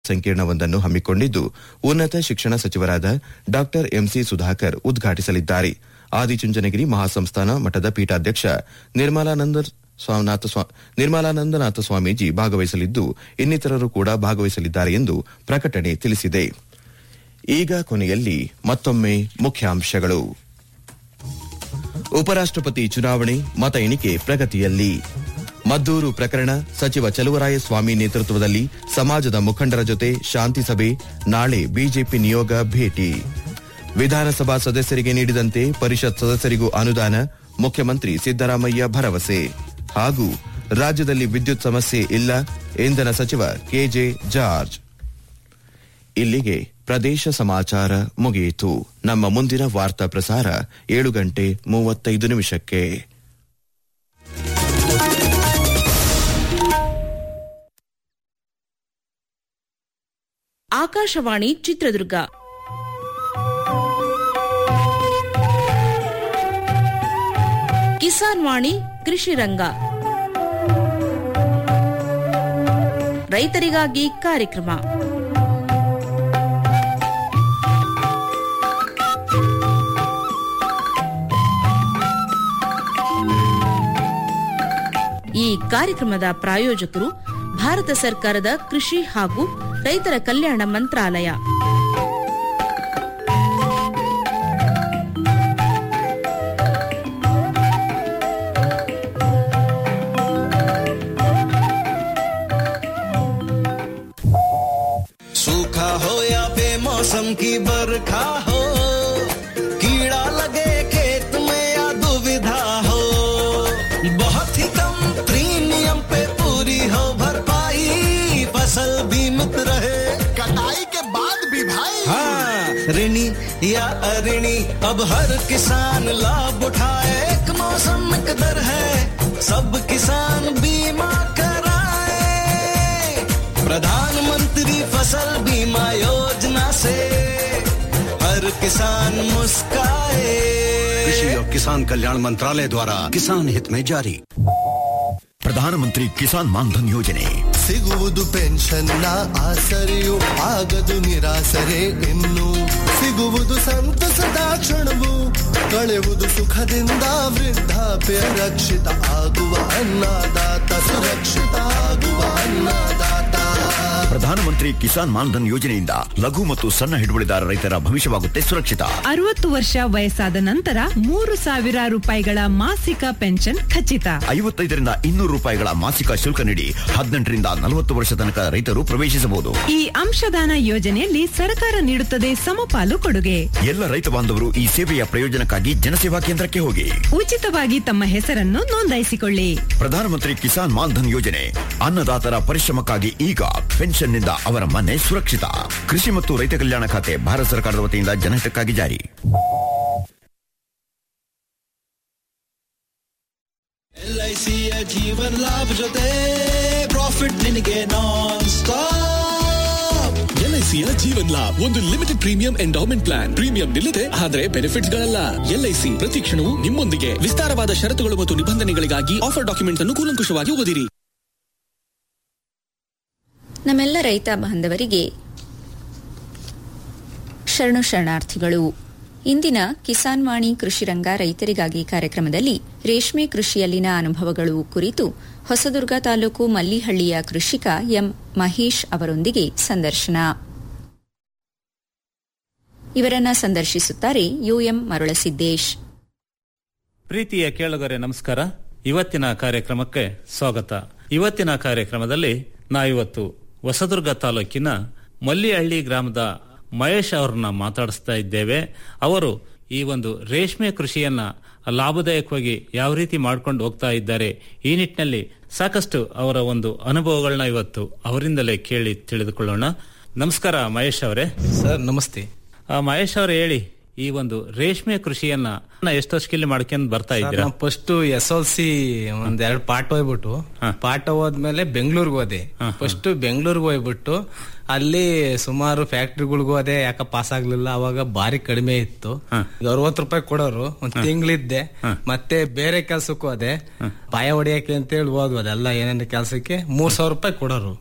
ಸಂಕೀರ್ಣವೊಂದನ್ನು ಹಮ್ಮಿಕೊಂಡಿದ್ದು ಉನ್ನತ ಶಿಕ್ಷಣ ಸಚಿವರಾದ ಡಾ ಎಂಸಿ ಸುಧಾಕರ್ ಉದ್ಘಾಟಿಸಲಿದ್ದಾರೆ ಆದಿಚುಂಚನಗಿರಿ ಮಹಾಸಂಸ್ಥಾನ ಮಠದ ಪೀಠಾಧ್ಯಕ್ಷ ನಿರ್ಮಲಾನಂದನಾಥ ಸ್ವಾಮೀಜಿ ಭಾಗವಹಿಸಲಿದ್ದು ಇನ್ನಿತರರು ಕೂಡ ಭಾಗವಹಿಸಲಿದ್ದಾರೆ ಎಂದು ಪ್ರಕಟಣೆ ತಿಳಿಸಿದೆ ಈಗ ಕೊನೆಯಲ್ಲಿ ಮತ್ತೊಮ್ಮೆ ಮುಖ್ಯಾಂಶಗಳು ಉಪರಾಷ್ಟಪತಿ ಚುನಾವಣೆ ಮತ ಎಣಿಕೆ ಪ್ರಗತಿಯಲ್ಲಿ ಮದ್ದೂರು ಪ್ರಕರಣ ಸಚಿವ ಚಲುವರಾಯಸ್ವಾಮಿ ನೇತೃತ್ವದಲ್ಲಿ ಸಮಾಜದ ಮುಖಂಡರ ಜೊತೆ ಶಾಂತಿ ಸಭೆ ನಾಳೆ ಬಿಜೆಪಿ ನಿಯೋಗ ಭೇಟಿ ವಿಧಾನಸಭಾ ಸದಸ್ಯರಿಗೆ ನೀಡಿದಂತೆ ಪರಿಷತ್ ಸದಸ್ಯರಿಗೂ ಅನುದಾನ ಮುಖ್ಯಮಂತ್ರಿ ಸಿದ್ದರಾಮಯ್ಯ ಭರವಸೆ ಹಾಗೂ ರಾಜ್ಯದಲ್ಲಿ ವಿದ್ಯುತ್ ಸಮಸ್ಯೆ ಇಲ್ಲ ಇಂಧನ ಸಚಿವ ಕೆಜೆ ಜಾರ್ಜ್ ಇಲ್ಲಿಗೆ ಪ್ರದೇಶ ಸಮಾಚಾರ ಮುಗಿಯಿತು ನಮ್ಮ ಮುಂದಿನ ವಾರ್ತಾ ಪ್ರಸಾರ ಏಳು ಗಂಟೆ ಮೂವತ್ತೈದು ನಿಮಿಷಕ್ಕೆ ಆಕಾಶವಾಣಿ ಚಿತ್ರದುರ್ಗ ಕಿಸಾನ್ ವಾಣಿ ಕೃಷಿ ರಂಗ ರೈತರಿಗಾಗಿ ಕಾರ್ಯಕ್ರಮ ಈ ಕಾರ್ಯಕ್ರಮದ ಪ್ರಾಯೋಜಕರು ಭಾರತ ಸರ್ಕಾರದ ಕೃಷಿ ಹಾಗೂ ರೈತರ ಕಲ್ಯಾಣ ಮಂತ್ರಾಲಯ सूखा हो या बेमौसम की बरखा हो कीड़ा लगे खेत में या दुविधा हो बहुत ही कम प्रीमियम पे पूरी हो भरपाई फसल बीमित रहे कटाई के बाद भी भाई हाँ ऋणी या अऋणी अब हर किसान लाभ उठाए एक मौसम एक दर है सब किसान बीमा कराए प्रधानमंत्री फसल बीमा योजना से हर किसान मुस्काए कृषि और किसान कल्याण मंत्रालय द्वारा किसान हित में जारी ಪ್ರಧಾನಮಂತ್ರಿ ಕಿಸಾನ್ ಮಾನ್ಧನ್ ಯೋಜನೆ ಸಿಗುವುದು ಪೆನ್ಷನ್ನ ಆಸರೆಯು ಆಗದು ನಿರಾಸರೆ ಇನ್ನು ಸಿಗುವುದು ಸಂತಸದ ಕ್ಷಣವು ಕಳೆಯುವುದು ಸುಖದಿಂದ ವೃದ್ಧಾಪ್ಯ ರಕ್ಷಿತ ಆಗುವ ಅನ್ನದಾತ ಸುರಕ್ಷಿತ ಆಗುವ ಅನ್ನದಾತ ಪ್ರಧಾನಮಂತ್ರಿ ಕಿಸಾನ್ ಮಾನ್ಧನ್ ಯೋಜನೆಯಿಂದ ಲಘು ಮತ್ತು ಸಣ್ಣ ಹಿಡುವಳಿದಾರ ರೈತರ ಭವಿಷ್ಯವಾಗುತ್ತೆ ಸುರಕ್ಷಿತ ಅರವತ್ತು ವರ್ಷ ವಯಸ್ಸಾದ ನಂತರ ಮೂರು ಸಾವಿರ ರೂಪಾಯಿಗಳ ಮಾಸಿಕ ಪೆನ್ಷನ್ ಖಚಿತ ಐವತ್ತೈದರಿಂದ ಇನ್ನೂರು ರೂಪಾಯಿಗಳ ಮಾಸಿಕ ಶುಲ್ಕ ನೀಡಿ ಹದಿನೆಂಟರಿಂದ ನಲವತ್ತು ವರ್ಷ ತನಕ ರೈತರು ಪ್ರವೇಶಿಸಬಹುದು ಈ ಅಂಶದಾನ ಯೋಜನೆಯಲ್ಲಿ ಸರ್ಕಾರ ನೀಡುತ್ತದೆ ಸಮಪಾಲು ಕೊಡುಗೆ ಎಲ್ಲ ರೈತ ಬಾಂಧವರು ಈ ಸೇವೆಯ ಪ್ರಯೋಜನಕ್ಕಾಗಿ ಜನಸೇವಾ ಕೇಂದ್ರಕ್ಕೆ ಹೋಗಿ ಉಚಿತವಾಗಿ ತಮ್ಮ ಹೆಸರನ್ನು ನೋಂದಾಯಿಸಿಕೊಳ್ಳಿ ಪ್ರಧಾನಮಂತ್ರಿ ಕಿಸಾನ್ ಮಾನ್ಧನ್ ಯೋಜನೆ ಅನ್ನದಾತರ ಪರಿಶ್ರಮಕ್ಕಾಗಿ ಈಗ ಪೆನ್ಷನ್ನಿಂದ ಅವರ ಮನೆ ಸುರಕ್ಷಿತ ಕೃಷಿ ಮತ್ತು ರೈತ ಕಲ್ಯಾಣ ಖಾತೆ ಭಾರತ ಸರ್ಕಾರದ ವತಿಯಿಂದ ಜನಹಿತಕ್ಕಾಗಿ ಜಾರಿ ಎಲ್ಐಸಿಯ ಜೀವನ್ ಲಾಭ ಜೊತೆ ಪ್ರಾಫಿಟ್ ನಿನಗೆ ನಾನ್ ಸ್ಟಾಪ್ ಎಲ್ಐಸಿಯ ಜೀವನ್ ಲಾಭ್ ಒಂದು limited premium endowment plan premium ನಿಲ್ಲದೆ ಆದರೆ ಬೆನಿಫಿಟ್ಸ್ ಗಳಲ್ಲ ಎಲ್ಐಸಿ ಪ್ರತಿ ಕ್ಷಣವೂ ನಿಮ್ಮೊಂದಿಗೆ ವಿಸ್ತಾರವಾದ ಷರತ್ತುಗಳು ಮತ್ತು ನಿಬಂಧನೆಗಳಿಗಾಗಿ ಆಫರ್ ಡಾಕ್ಯುಮೆಂಟ್ಸ್ ಅನ್ನು ಕೂಲಂಕುಷವಾಗಿ ಓದಿರಿ ನಮ್ಮೆಲ್ಲ ರೈತ ಬಾಂಧವರಿಗೆ ಶರಣು ಶರಣಾರ್ಥಿಗಳು ಇಂದಿನ ಕಿಸಾನ್ ವಾಣಿ ಕೃಷಿರಂಗ ರೈತರಿಗಾಗಿ ಕಾರ್ಯಕ್ರಮದಲ್ಲಿ ರೇಷ್ಮೆ ಕೃಷಿಯಲ್ಲಿನ ಅನುಭವಗಳು ಕುರಿತು ಹೊಸದುರ್ಗ ತಾಲೂಕು ಮಲ್ಲಿಹಳ್ಳಿಯ ಕೃಷಿಕ ಎಂ ಮಹೇಶ್ ಅವರೊಂದಿಗೆ ಸಂದರ್ಶನ ಇವರನ್ನ ಸಂದರ್ಶಿಸುತ್ತಾರೆ ಯುಎಂ ಮರುಳಸಿದ್ದೇಶ್ ಪ್ರೀತಿಯ ಕೇಳುಗರೆ ನಮಸ್ಕಾರ ಇವತ್ತಿನ ಕಾರ್ಯಕ್ರಮಕ್ಕೆ ಸ್ವಾಗತ ಇವತ್ತಿನ ಕಾರ್ಯಕ್ರಮದಲ್ಲಿ ನಾವಿವತ್ತು ಹೊಸದುರ್ಗ ತಾಲೂಕಿನ ಮಲ್ಲಿಹಳ್ಳಿ ಗ್ರಾಮದ ಮಹೇಶ್ ಅವರನ್ನ ಮಾತಾಡಿಸ್ತಾ ಇದ್ದೇವೆ ಅವರು ಈ ಒಂದು ರೇಷ್ಮೆ ಕೃಷಿಯನ್ನ ಲಾಭದಾಯಕವಾಗಿ ಯಾವ ರೀತಿ ಮಾಡ್ಕೊಂಡು ಹೋಗ್ತಾ ಇದ್ದಾರೆ ಈ ನಿಟ್ಟಿನಲ್ಲಿ ಸಾಕಷ್ಟು ಅವರ ಒಂದು ಅನುಭವಗಳನ್ನ ಇವತ್ತು ಅವರಿಂದಲೇ ಕೇಳಿ ತಿಳಿದುಕೊಳ್ಳೋಣ ನಮಸ್ಕಾರ ಮಹೇಶ್ ಅವರೇ ಸರ್ ನಮಸ್ತೆ ಆ, ಮಹೇಶ್ ಅವರೇ ಹೇಳಿ ಈ ಒಂದು ರೇಷ್ಮೆ ಕೃಷಿಯನ್ನ ಎಷ್ಟು ವರ್ಷಕ್ಕೆ ಮಾಡ್ಕೊಂಡು ಬರ್ತಾ ಇದ್ದೀರಾ ನಾವು ಫಸ್ಟ್ ಎಸ್ ಎಲ್ ಸಿ ಒಂದ್ ಎರಡು ಪಾಠ ಹೋಗ್ಬಿಟ್ಟು ಪಾಠ ಹೋದ್ಮೇಲೆ ಬೆಂಗಳೂರಿಗೆ ಹೋದೆ ಫಸ್ಟ್ ಬೆಂಗಳೂರಿಗೆ ಹೋಗ್ಬಿಟ್ಟು ಅಲ್ಲಿ ಸುಮಾರು ಫ್ಯಾಕ್ಟ್ರಿಗಳಿಗೂ ಅದೇ ಯಾಕ ಪಾಸ್ ಆಗ್ಲಿಲ್ಲ ಅವಾಗ ಭಾರಿ ಕಡಿಮೆ ಇತ್ತು ಅರವತ್ತು ರೂಪಾಯಿ ಕೊಡೋರು ಒಂದ್ ತಿಂಗಳಿದ್ದೆ ಮತ್ತೆ ಬೇರೆ ಕೆಲ್ಸಕ್ಕೂ ಅದೇ ಪಾಯ ಹೊಡಿಯಕ್ಕೆ ಅಂತ ಹೇಳಿ ಹೋದ್ವು ಅದೆಲ್ಲ ಏನೇನು ಕೆಲ್ಸಕ್ಕೆ ಮೂರ್ ಸಾವಿರ ರೂಪಾಯಿ ಕೊಡೋರು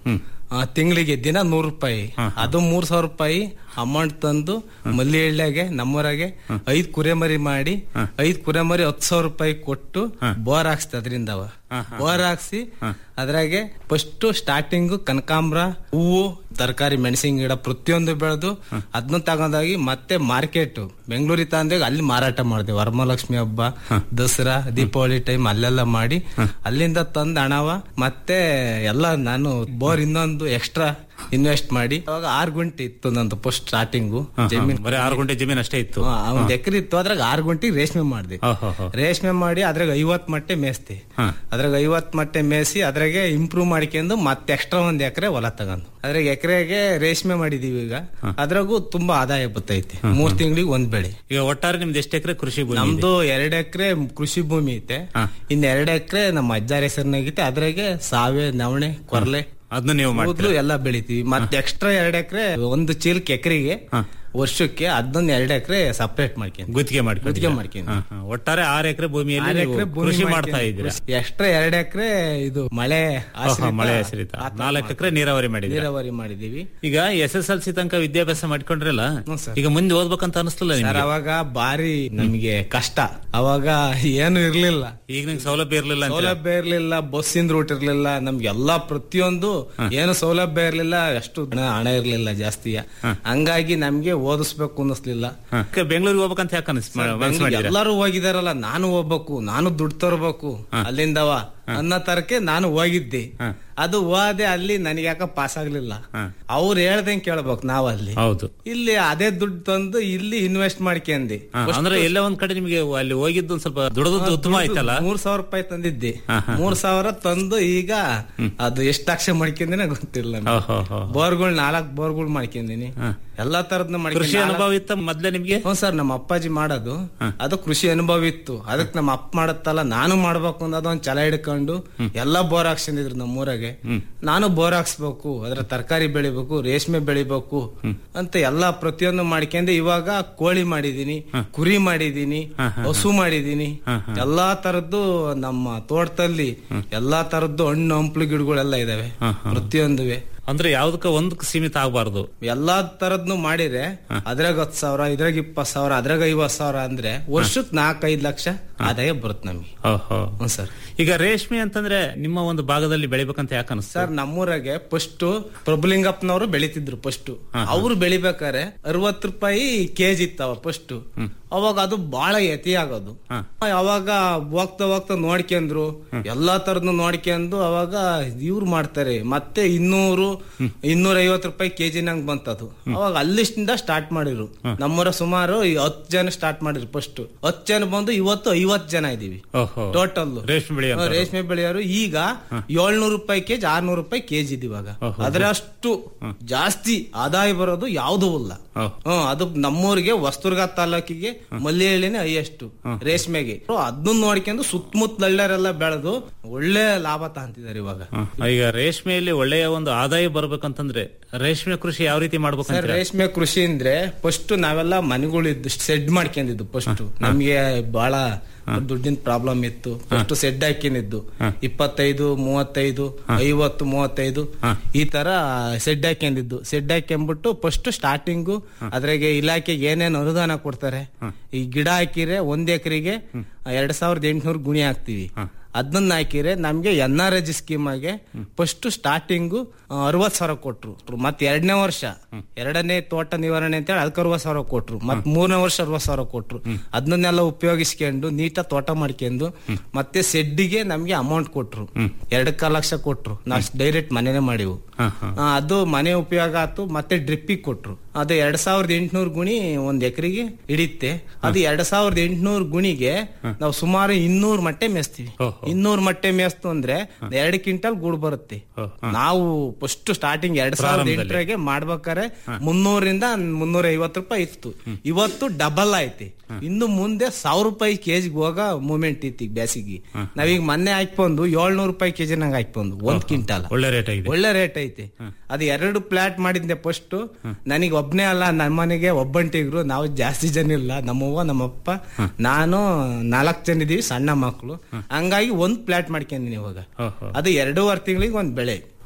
ತಿಂಗಳಿಗೆ ದಿನ ನೂರು ರೂಪಾಯಿ ಅದು ಮೂರ್ ಸಾವಿರ ರೂಪಾಯಿ ಅಮೌಂಟ್ ತಂದು ಮಲ್ಲಿ ಎಳ್ಳೆಗೆ ನಮ್ಮೂರಾಗೆ ಐದ್ ಕುರೆಮರಿ ಮಾಡಿ ಐದ್ ಕುರೆಮರಿ ಹತ್ತು ಸಾವಿರ ರೂಪಾಯಿ ಕೊಟ್ಟು ಬೋರ್ ಹಾಕ್ಸ್ತ ಅದರಿಂದ ಅವ ಬೋರ್ ಹಾಕ್ಸಿ ಅದ್ರಾಗೆ ಫಸ್ಟ್ ಸ್ಟಾರ್ಟಿಂಗ್ ಕನಕಾಂಬ್ರ ಹೂವು ತರಕಾರಿ ಮೆಣಸಿನ ಗಿಡ ಪ್ರತಿಯೊಂದು ಬೆಳೆದು ಅದನ್ನ ತಗೊಂಡೋಗಿ ಮತ್ತೆ ಮಾರ್ಕೆಟ್ ಬೆಂಗಳೂರಿಗೆ ತಂದಾಗ ಅಲ್ಲಿ ಮಾರಾಟ ಮಾಡಿದೆ ವರಮಹಾಲಕ್ಷ್ಮಿ ಹಬ್ಬ ದಸರಾ ದೀಪಾವಳಿ ಟೈಮ್ ಅಲ್ಲೆಲ್ಲ ಮಾಡಿ ಅಲ್ಲಿಂದ ತಂದ ಹಣವ ಮತ್ತೆ ಎಲ್ಲ ನಾನು ಬೋರ್ ಇನ್ನೊಂದು ಎಕ್ಸ್ಟ್ರಾ ಇನ್ವೆಸ್ಟ್ ಮಾಡಿ ಅವಾಗ ಆರು ಗುಂಟೆ ಇತ್ತು ನಂದು ಫಸ್ಟ್ ಸ್ಟಾರ್ಟಿಂಗು ಜಮೀನ್ ಬರೀ ಆರು ಗಂಟೆ ಜಮೀನ್ ಅಷ್ಟೇ ಇತ್ತು ಹಾ, ಒಂದ್ ಎಕರೆ ಇತ್ತು ಅದ್ರಾಗ ಆರು ಗಂಟೆಗೆ ರೇಷ್ಮೆ ಮಾಡಿದೆ ಓಹೋ ರೇಷ್ಮೆ ಮಾಡಿ ಅದ್ರಾಗ ಐವತ್ ಮಟ್ಟೆ ಮೇಸ್ತಿ ಅದ್ರಾಗ ಐವತ್ ಮಟ್ಟೆ ಮೇಸಿ ಅದ್ರಾಗೆ ಇಂಪ್ರೂವ್ ಮಾಡ್ಕೊಂಡು ಮತ್ತೆ ಎಕ್ಸ್ಟ್ರಾ ಒಂದ್ ಎಕರೆ ಹೊಲ ತಗೊಂಡು ಅದ್ರಾಗ ಎಕರೆಗೆ ರೇಷ್ಮೆ ಮಾಡಿದೀವಿ ಈಗ ಅದ್ರಾಗೂ ತುಂಬಾ ಆದಾಯ ಬರ್ತೈತಿ ಮೂರ್ ತಿಂಗಳಿಗೆ ಒಂದ್ ಬೆಳೆ ಈಗ ಒಟ್ಟಾರೆ ನಿಮ್ದು ಎಷ್ಟು ಎಕರೆ ಕೃಷಿ ಭೂಮಿ ಇದೆ? ನಮ್ದು ಎರಡ್ ಎಕರೆ ಕೃಷಿ ಭೂಮಿ ಐತೆ ಇನ್ ಎರಡ್ ಎಕರೆ ನಮ್ಮ ಅಜ್ಜಾರ ಹೆಸರಿನಾಗೈತೆ ಅದ್ರಾಗೆ ಸಾವೆ ನವಣೆ ಕೊರ್ಲೆ ಅದನ್ನ ನೀವು ಮಾಡ್ತೀರಾ? ಕೂದ್ಲು ಎಲ್ಲ ಬೆಳಿತೀವಿ ಮತ್ತೆ ಎಕ್ಸ್ಟ್ರಾ ಎರಡ್ ಎಕರೆ ಒಂದು ಚೀಲಕ್ಕೆ ಎಕರೆಗೆ ವರ್ಷಕ್ಕೆ ಅದನ್ನ ಎರಡ್ ಎಕರೆ ಸಪರೇಟ್ ಮಾಡ್ಕೊಂಡು ಗುತ್ತಿಗೆ ಮಾಡಿ ಗುತ್ತಿಗೆ ಮಾಡ್ಕೊಂಡು ಒಟ್ಟಾರೆ ಆರು ಎಕರೆ ಭೂಮಿಯಲ್ಲಿ ಆರ್ ನೀವು ಎಕರೆ ಭೂಮಿ ಕೃಷಿ ಮಾಡ್ಕೊಂಡು ಮಾಡ್ತಾ ಇದ್ದೀರಾ ಎಕ್ಸ್ಟ್ರಾ ಎರಡ್ ಎಕರೆ ಇದು ಮಳೆ ಓಹೋ, ಆಶ್ರಿತ ಮಳೆ ಹೆಸರಿತ ನಾಲ್ಕು ಎಕರೆ ನೀರಾವರಿ ಮಾಡಿದ್ದೀರಾ ನೀರಾವರಿ ಮಾಡಿದೀವಿ ಈಗ ಎಸ್ ಎಸ್ ಎಲ್ ಸಿ ತನಕ ವಿದ್ಯಾಭ್ಯಾಸ ಮಾಡ್ಕೊಂಡ್ರಲ್ಲ ಸರ್. ಈಗ ಮುಂದೆ ಓದ್ಬೇಕಂತ ಅನಿಸ್ಲಿಲ್ಲ ಸರ್ ನಿಮ್ಗೆ ಅವಾಗ ಬಾರಿ ನಮ್ಗೆ ಕಷ್ಟ ಅವಾಗ ಏನು ಇರ್ಲಿಲ್ಲ ಈಗ ನಿಮ್ಗೆ ಸೌಲಭ್ಯ ಇರ್ಲಿಲ್ಲ ಅಂತೀರಾ? ಸೌಲಭ್ಯ ಇರ್ಲಿಲ್ಲ ಬಸ್ಸಿಂದ ರೂಟ್ ಇರ್ಲಿಲ್ಲ ನಮ್ಗೆಲ್ಲಾ ಪ್ರತಿಯೊಂದು ಏನು ಸೌಲಭ್ಯ ಇರ್ಲಿಲ್ಲ ಅಷ್ಟು ಹಣ ಹಣ ಇರ್ಲಿಲ್ಲ ಜಾಸ್ತಿ ಹಂಗಾಗಿ ನಮ್ಗೆ ಓದಿಸ್ಬೇಕು ಅನ್ನಿಸ್ಲಿಲ್ಲ ಹ. ಈಗ ಬೆಂಗಳೂರಿಗೆ ಹೋಗ್ಬೇಕಂತ ಯಾಕೆ ಅನಿಸ್ ಮನಸ್ಸು ಮಾಡಿದ್ದೀರಾ ಎಲ್ಲರೂ ಹೋಗಿದಾರಲ್ಲ ನಾನು ಹೋಗ್ಬೇಕು ನಾನು ದುಡ್ಡು ತರಬೇಕು ಅಲ್ಲಿಂದವ ಅನ್ನೋ ತರಕ್ಕೆ ನಾನು ಹೋಗಿದ್ದೆ ಅದು ಹೋದೆ ಅಲ್ಲಿ ನನಗೆ ಯಾಕ ಪಾಸ್ ಆಗ್ಲಿಲ್ಲ ಅವ್ರು ಹೇಳ್ದಂಗೆ ಕೇಳ್ಬೇಕು ನಾವ್ ಅಲ್ಲಿ ಹೌದು ಇಲ್ಲಿ ಅದೇ ದುಡ್ಡು ತಂದು ಇಲ್ಲಿ ಇನ್ವೆಸ್ಟ್ ಮಾಡ್ಕೊಂಡಿ ಹ, ಅಂದ್ರೆ ಎಲ್ಲ ಒಂದ್ ಕಡೆ ನಿಮಗೆ ಅಲ್ಲಿ ಹೋಗಿದ್ದು ಒಂದ್ ಸ್ವಲ್ಪ ದುಡದದ್ದು ಉತ್ತಮ ಆಯ್ತಲ್ಲ ಮೂರ್ ಸಾವಿರ ರೂಪಾಯಿ ತಂದಿದ್ದೆ ಮೂರ್ ಸಾವಿರ ತಂದು ಈಗ ಅದು ಎಷ್ಟು ಲಕ್ಷ ಮಾಡ್ಕೊಂಡಿನ ಗೊತ್ತಿಲ್ಲ ಓಹೋ, ಹೋ. ಬೋರ್ಗಳು ನಾಲ್ಕ್ ಬೋರ್ಗಳು ಮಾಡ್ಕೊಂಡಿನಿ ಎಲ್ಲಾ ತರದ್ನ ಕೃಷಿ ಅನುಭವ ಇತ್ತ ಮೊದ್ಲೇ ನಿಮ್ಗೆ ಹ್ಞೂ ಸರ್ ನಮ್ಮ ಅಪ್ಪಾಜಿ ಮಾಡೋದು ಅದು ಕೃಷಿ ಅನುಭವ ಇತ್ತು ಅದಕ್ಕೆ ನಮ್ಮ ಅಪ್ಪ ಮಾಡತ್ತಲ್ಲ ನಾನು ಮಾಡ್ಬೇಕು ಅನ್ನೋದು ಒಂದ್ ಛಲ ಹಿಡ್ಕೊಂಡು ಎಲ್ಲಾ ಬೋರ್ ಹಾಕ್ಸಿದ್ರು ನಮ್ಮೂರಾಗೆ ನಾನು ಬೋರ್ ಹಾಕ್ಸ್ಬೇಕು ಅದ್ರ ತರಕಾರಿ ಬೆಳಿಬೇಕು ರೇಷ್ಮೆ ಬೆಳಿಬೇಕು ಅಂತ ಎಲ್ಲಾ ಪ್ರತಿಯೊಂದು ಮಾಡ್ಕೊಂಡು ಇವಾಗ ಕೋಳಿ ಮಾಡಿದೀನಿ ಕುರಿ ಮಾಡಿದೀನಿ ಹಸು ಮಾಡಿದೀನಿ ಎಲ್ಲಾ ತರದ್ದು ನಮ್ಮ ತೋಟದಲ್ಲಿ ಎಲ್ಲಾ ತರದ್ದು ಹಣ್ಣು ಹಂಪ್ಲು ಗಿಡಗಳೆಲ್ಲ ಇದಾವೆ ಪ್ರತಿಯೊಂದುವೆ ಅಂದ್ರೆ ಯಾವ್ದಕ್ಕ ಒಂದಕ್ಕೆ ಸೀಮಿತ ಆಗಬಾರ್ದು ಎಲ್ಲಾ ತರದ್ನು ಮಾಡಿದ್ರೆ ಅದ್ರಾಗ ಹತ್ ಸಾವಿರ ಇದ್ರಾಗ ಇಪ್ಪತ್ ಸಾವಿರ ಅದ್ರಾಗ ಐವತ್ ಸಾವಿರ ಅಂದ್ರೆ ವರ್ಷಕ್ ನಾಲ್ಕೈದ್ ಲಕ್ಷ ಆದಾಯ ಬರುತ್ತೆ ನಮ್ಗೆ ಓಹೋ ಹ್ಞೂ ಸರ್ ಈಗ ರೇಷ್ಮೆ ಅಂತಂದ್ರೆ ನಿಮ್ಮ ಒಂದು ಭಾಗದಲ್ಲಿ ಬೆಳಿಬೇಕಂತ ಯಾಕೆ ಅನಿಸ್ತು ಸರ್ ನಮ್ಮೂರಾಗೆ ಫಸ್ಟ್ ಪ್ರಭುಲಿಂಗಪ್ಪನವರು ಬೆಳಿತಿದ್ರು ಫಸ್ಟ್ ಅವ್ರು ಬೆಳಿಬೇಕಾರೆ ಅರವತ್ ರೂಪಾಯಿ ಕೆಜಿ ಇತ್ತವ ಫಸ್ಟ್ ಅವಾಗ ಅದು ಬಹಳ ಯತಿ ಆಗೋದು ಅವಾಗ ಹೋಗ್ತಾ ಹೋಗ್ತಾ ನೋಡ್ಕೊಂಡ್ರು ಎಲ್ಲಾ ತರದ್ದು ನೋಡ್ಕೊಂಡು ಅವಾಗ ಇವ್ರು ಮಾಡ್ತಾರೆ ಮತ್ತೆ ಇನ್ನೂರು ಇನ್ನೂರ ಐವತ್ ರೂಪಾಯಿ ಕೆಜಿ ನಂಗ್ ಬಂತದು ಅವಾಗ ಅಲ್ಲಿಂದ ಸ್ಟಾರ್ಟ್ ಮಾಡಿರು ನಮ್ಮೂರ ಸುಮಾರು ಈ ಹತ್ತು ಜನ ಸ್ಟಾರ್ಟ್ ಮಾಡಿದ್ರು ಫಸ್ಟ್ ಹತ್ತು ಜನ ಬಂದು ಇವತ್ತು ಐವತ್ ಜನ ಇದೀವಿ ಓಹೋ ಟೋಟಲ್ ರೇಷ್ಮೆ ಬೆಳೆ ಹಾ, ರೇಷ್ಮೆ ಬೆಳೆಯೋರು ಈಗ ಏಳ್ನೂರು ರೂಪಾಯಿ ಕೆಜಿ ಆರ್ನೂರು ರೂಪಾಯಿ ಕೆಜಿ ಇದೆ ಇವಾಗ ಅದರಷ್ಟು ಜಾಸ್ತಿ ಆದಾಯ ಬರೋದು ಯಾವುದೂ ಇಲ್ಲ ಹ್ಮ್ ಅದು ನಮ್ಮೂರಿಗೆ ವಸ್ತುರ್ಗ ತಾಲೂಕಿಗೆ ಮಲ್ಲಿಹಳ್ಳಿನೇ ಹೈಯೆಸ್ಟ್ ರೇಷ್ಮೆಗೆ ಅದನ್ನ ನೋಡ್ಕೊಂಡು ಸುತ್ತಮುತ್ತ ಹಳ್ಳ್ಯಾರೆಲ್ಲ ಬೆಳೆದು ಒಳ್ಳೆ ಲಾಭ ತಗೊಂತಿದ್ದಾರೆ ಇವಾಗ ಈಗ ರೇಷ್ಮೆಯಲ್ಲಿ ಒಳ್ಳೆಯ ಒಂದು ಆದಾಯ ಬರ್ಬೇಕಂತಂದ್ರೆ ರೇಷ್ಮೆ ಕೃಷಿ ಯಾವ ರೀತಿ ಸರ್ ಮಾಡ್ಬೇಕಂತ ರೇಷ್ಮೆ ಕೃಷಿ ಅಂದ್ರೆ ಫಸ್ಟ್ ನಾವೆಲ್ಲ ಮನೆಗಳಿದ್ದು ಸೆಡ್ ಮಾಡ್ಕೊಂಡಿದ್ದು ಫಸ್ಟ್ ನಮ್ಗೆ ಬಹಳ ದುಡ್ಡಿನ ಪ್ರಾಬ್ಲಮ್ ಇತ್ತು ಫಸ್ಟ್ ಸೆಡ್ ಹಾಕಿನಿದ್ದು ಇಪ್ಪತ್ತೈದು ಮೂವತ್ತೈದು ಐವತ್ತು ಮೂವತ್ತೈದು ಈ ತರ ಸೆಡ್ ಹಾಕೊಂಡಿದ್ದು ಸೆಡ್ ಹಾಕೊಂಡ್ಬಿಟ್ಟು ಫಸ್ಟ್ ಸ್ಟಾರ್ಟಿಂಗು ಅದ್ರಾಗೆ ಇಲಾಖೆಗೆ ಏನೇನು ಅನುದಾನ ಕೊಡ್ತಾರೆ ಈ ಗಿಡ ಹಾಕಿದ್ರೆ ಒಂದ್ ಎಕರೆಗೆ ಎರಡ್ ಸಾವಿರದ ಎಂಟುನೂರು ಗುಣಿ ಹಾಕ್ತಿವಿ ಅದನ್ನ ಹಾಕಿದ್ರೆ ನಮ್ಗೆ ಎನ್ ಆರ್ ಎಜ್ ಸ್ಕೀಮ್ ಆಗಿ ಫಸ್ಟ್ ಸ್ಟಾರ್ಟಿಂಗು ಅರವತ್ ಸಾವಿರ ಕೊಟ್ರು ಮತ್ ಎರಡನೇ ವರ್ಷ ಎರಡನೇ ತೋಟ ನಿವಾರಣೆ ಅಂತ ಹೇಳಿ ಅದಕ್ಕೆ ಅರವತ್ ಸಾವಿರ ಕೊಟ್ರು ಮತ್ ಮೂರನೇ ವರ್ಷ ಅರವತ್ ಸಾವಿರ ಕೊಟ್ರು ಅದನ್ನೆಲ್ಲ ಉಪಯೋಗಿಸ್ಕೊಂಡು ನೀಟಾಗಿ ತೋಟ ಮಾಡ್ಕೊಂಡು ಮತ್ತೆ ಸೆಡ್ಡಿಗೆ ನಮ್ಗೆ ಅಮೌಂಟ್ ಕೊಟ್ರು ಎರಡ್ ಕಾಲ್ ಲಕ್ಷ ಕೊಟ್ರು ನಾವು ಡೈರೆಕ್ಟ್ ಮನೆನೇ ಮಾಡಿವು ಆ, ಅದು ಮನೆ ಉಪಯೋಗ ಆಯ್ತು ಮತ್ತೆ ಡ್ರಿಪ್ಪಿಗೆ ಕೊಟ್ರು ಅದು ಎರಡ್ ಸಾವಿರದ ಎಂಟುನೂರು ಗುಣಿ ಒಂದ್ ಎಕರೆಗೆ ಹಿಡಿಯುತ್ತೆ ಅದು ಎರಡ್ ಸಾವಿರದ ಎಂಟುನೂರು ಗುಣಿಗೆ ನಾವು ಸುಮಾರು ಇನ್ನೂರು ಮಟ್ಟೆ ಮೇಸ್ತೀವಿ ಇನ್ನೂರು ಮಟ್ಟೆ ಮೇಸ್ತು ಅಂದ್ರೆ ಎರಡು ಕ್ವಿಂಟಲ್ ಗೂಡು ಬರುತ್ತೆ ನಾವು ಫಸ್ಟ್ ಸ್ಟಾರ್ಟಿಂಗ್ ಎರಡ್ ಸಾವಿರದ ಎಂಟರಾಗೆ ಮಾಡ್ಬೇಕಾರೆ ಮುನ್ನೂರಿಂದ ಮುನ್ನೂರ ಐವತ್ತು ರೂಪಾಯಿ ಇತ್ತು ಇವತ್ತು ಡಬಲ್ ಐತಿ ಇನ್ನು ಮುಂದೆ ಸಾವಿರ ರೂಪಾಯಿ ಕೆಜಿಗೆ ಹೋಗ ಮೂಮೆಂಟ್ ಇತ್ತು ಈಗ ಬೇಸಿಗೆ ನಾವೀಗ ಮೊನ್ನೆ ಹಾಕ್ಬಂದು ಏಳ್ನೂರು ರೂಪಾಯಿ ಕೆಜಿ ನಂಗೆ ಹಾಕ್ಬಂದು ಒಂದ್ ಕ್ವಿಂಟಲ್ ಒಳ್ಳೆ ರೇಟ್ ಆಗಿದೆ ಒಳ್ಳೆ ರೇಟ್ ಐತಿ ಅದು ಎರಡು ಪ್ಲಾಟ್ ಮಾಡಿದ್ದೆ ಫಸ್ಟ್ ನನಗೆ ಒಬ್ನೇ ಅಲ್ಲ ನಮ್ಮ ಮನೆಗೆ ಒಬ್ಬಂಟಿಗ್ರು ನಾವು ಜಾಸ್ತಿ ಜನ ಇಲ್ಲ ನಮ್ಮವ್ವ ನಮ್ಮಪ್ಪ ನಾನು ನಾಲ್ಕು ಜನ ಇದೀವಿ ಸಣ್ಣ ಮಕ್ಕಳು ಹಂಗಾಗಿ ಒಂದ್ ಪ್ಲಾಟ್ ಮಾಡ್ಕೊಂಡಿನಿ ಇವಾಗ ಅದು ಎರಡೂವರೆ ತಿಂಗಳಿಗೆ ಒಂದ್ ಬೆಳೆ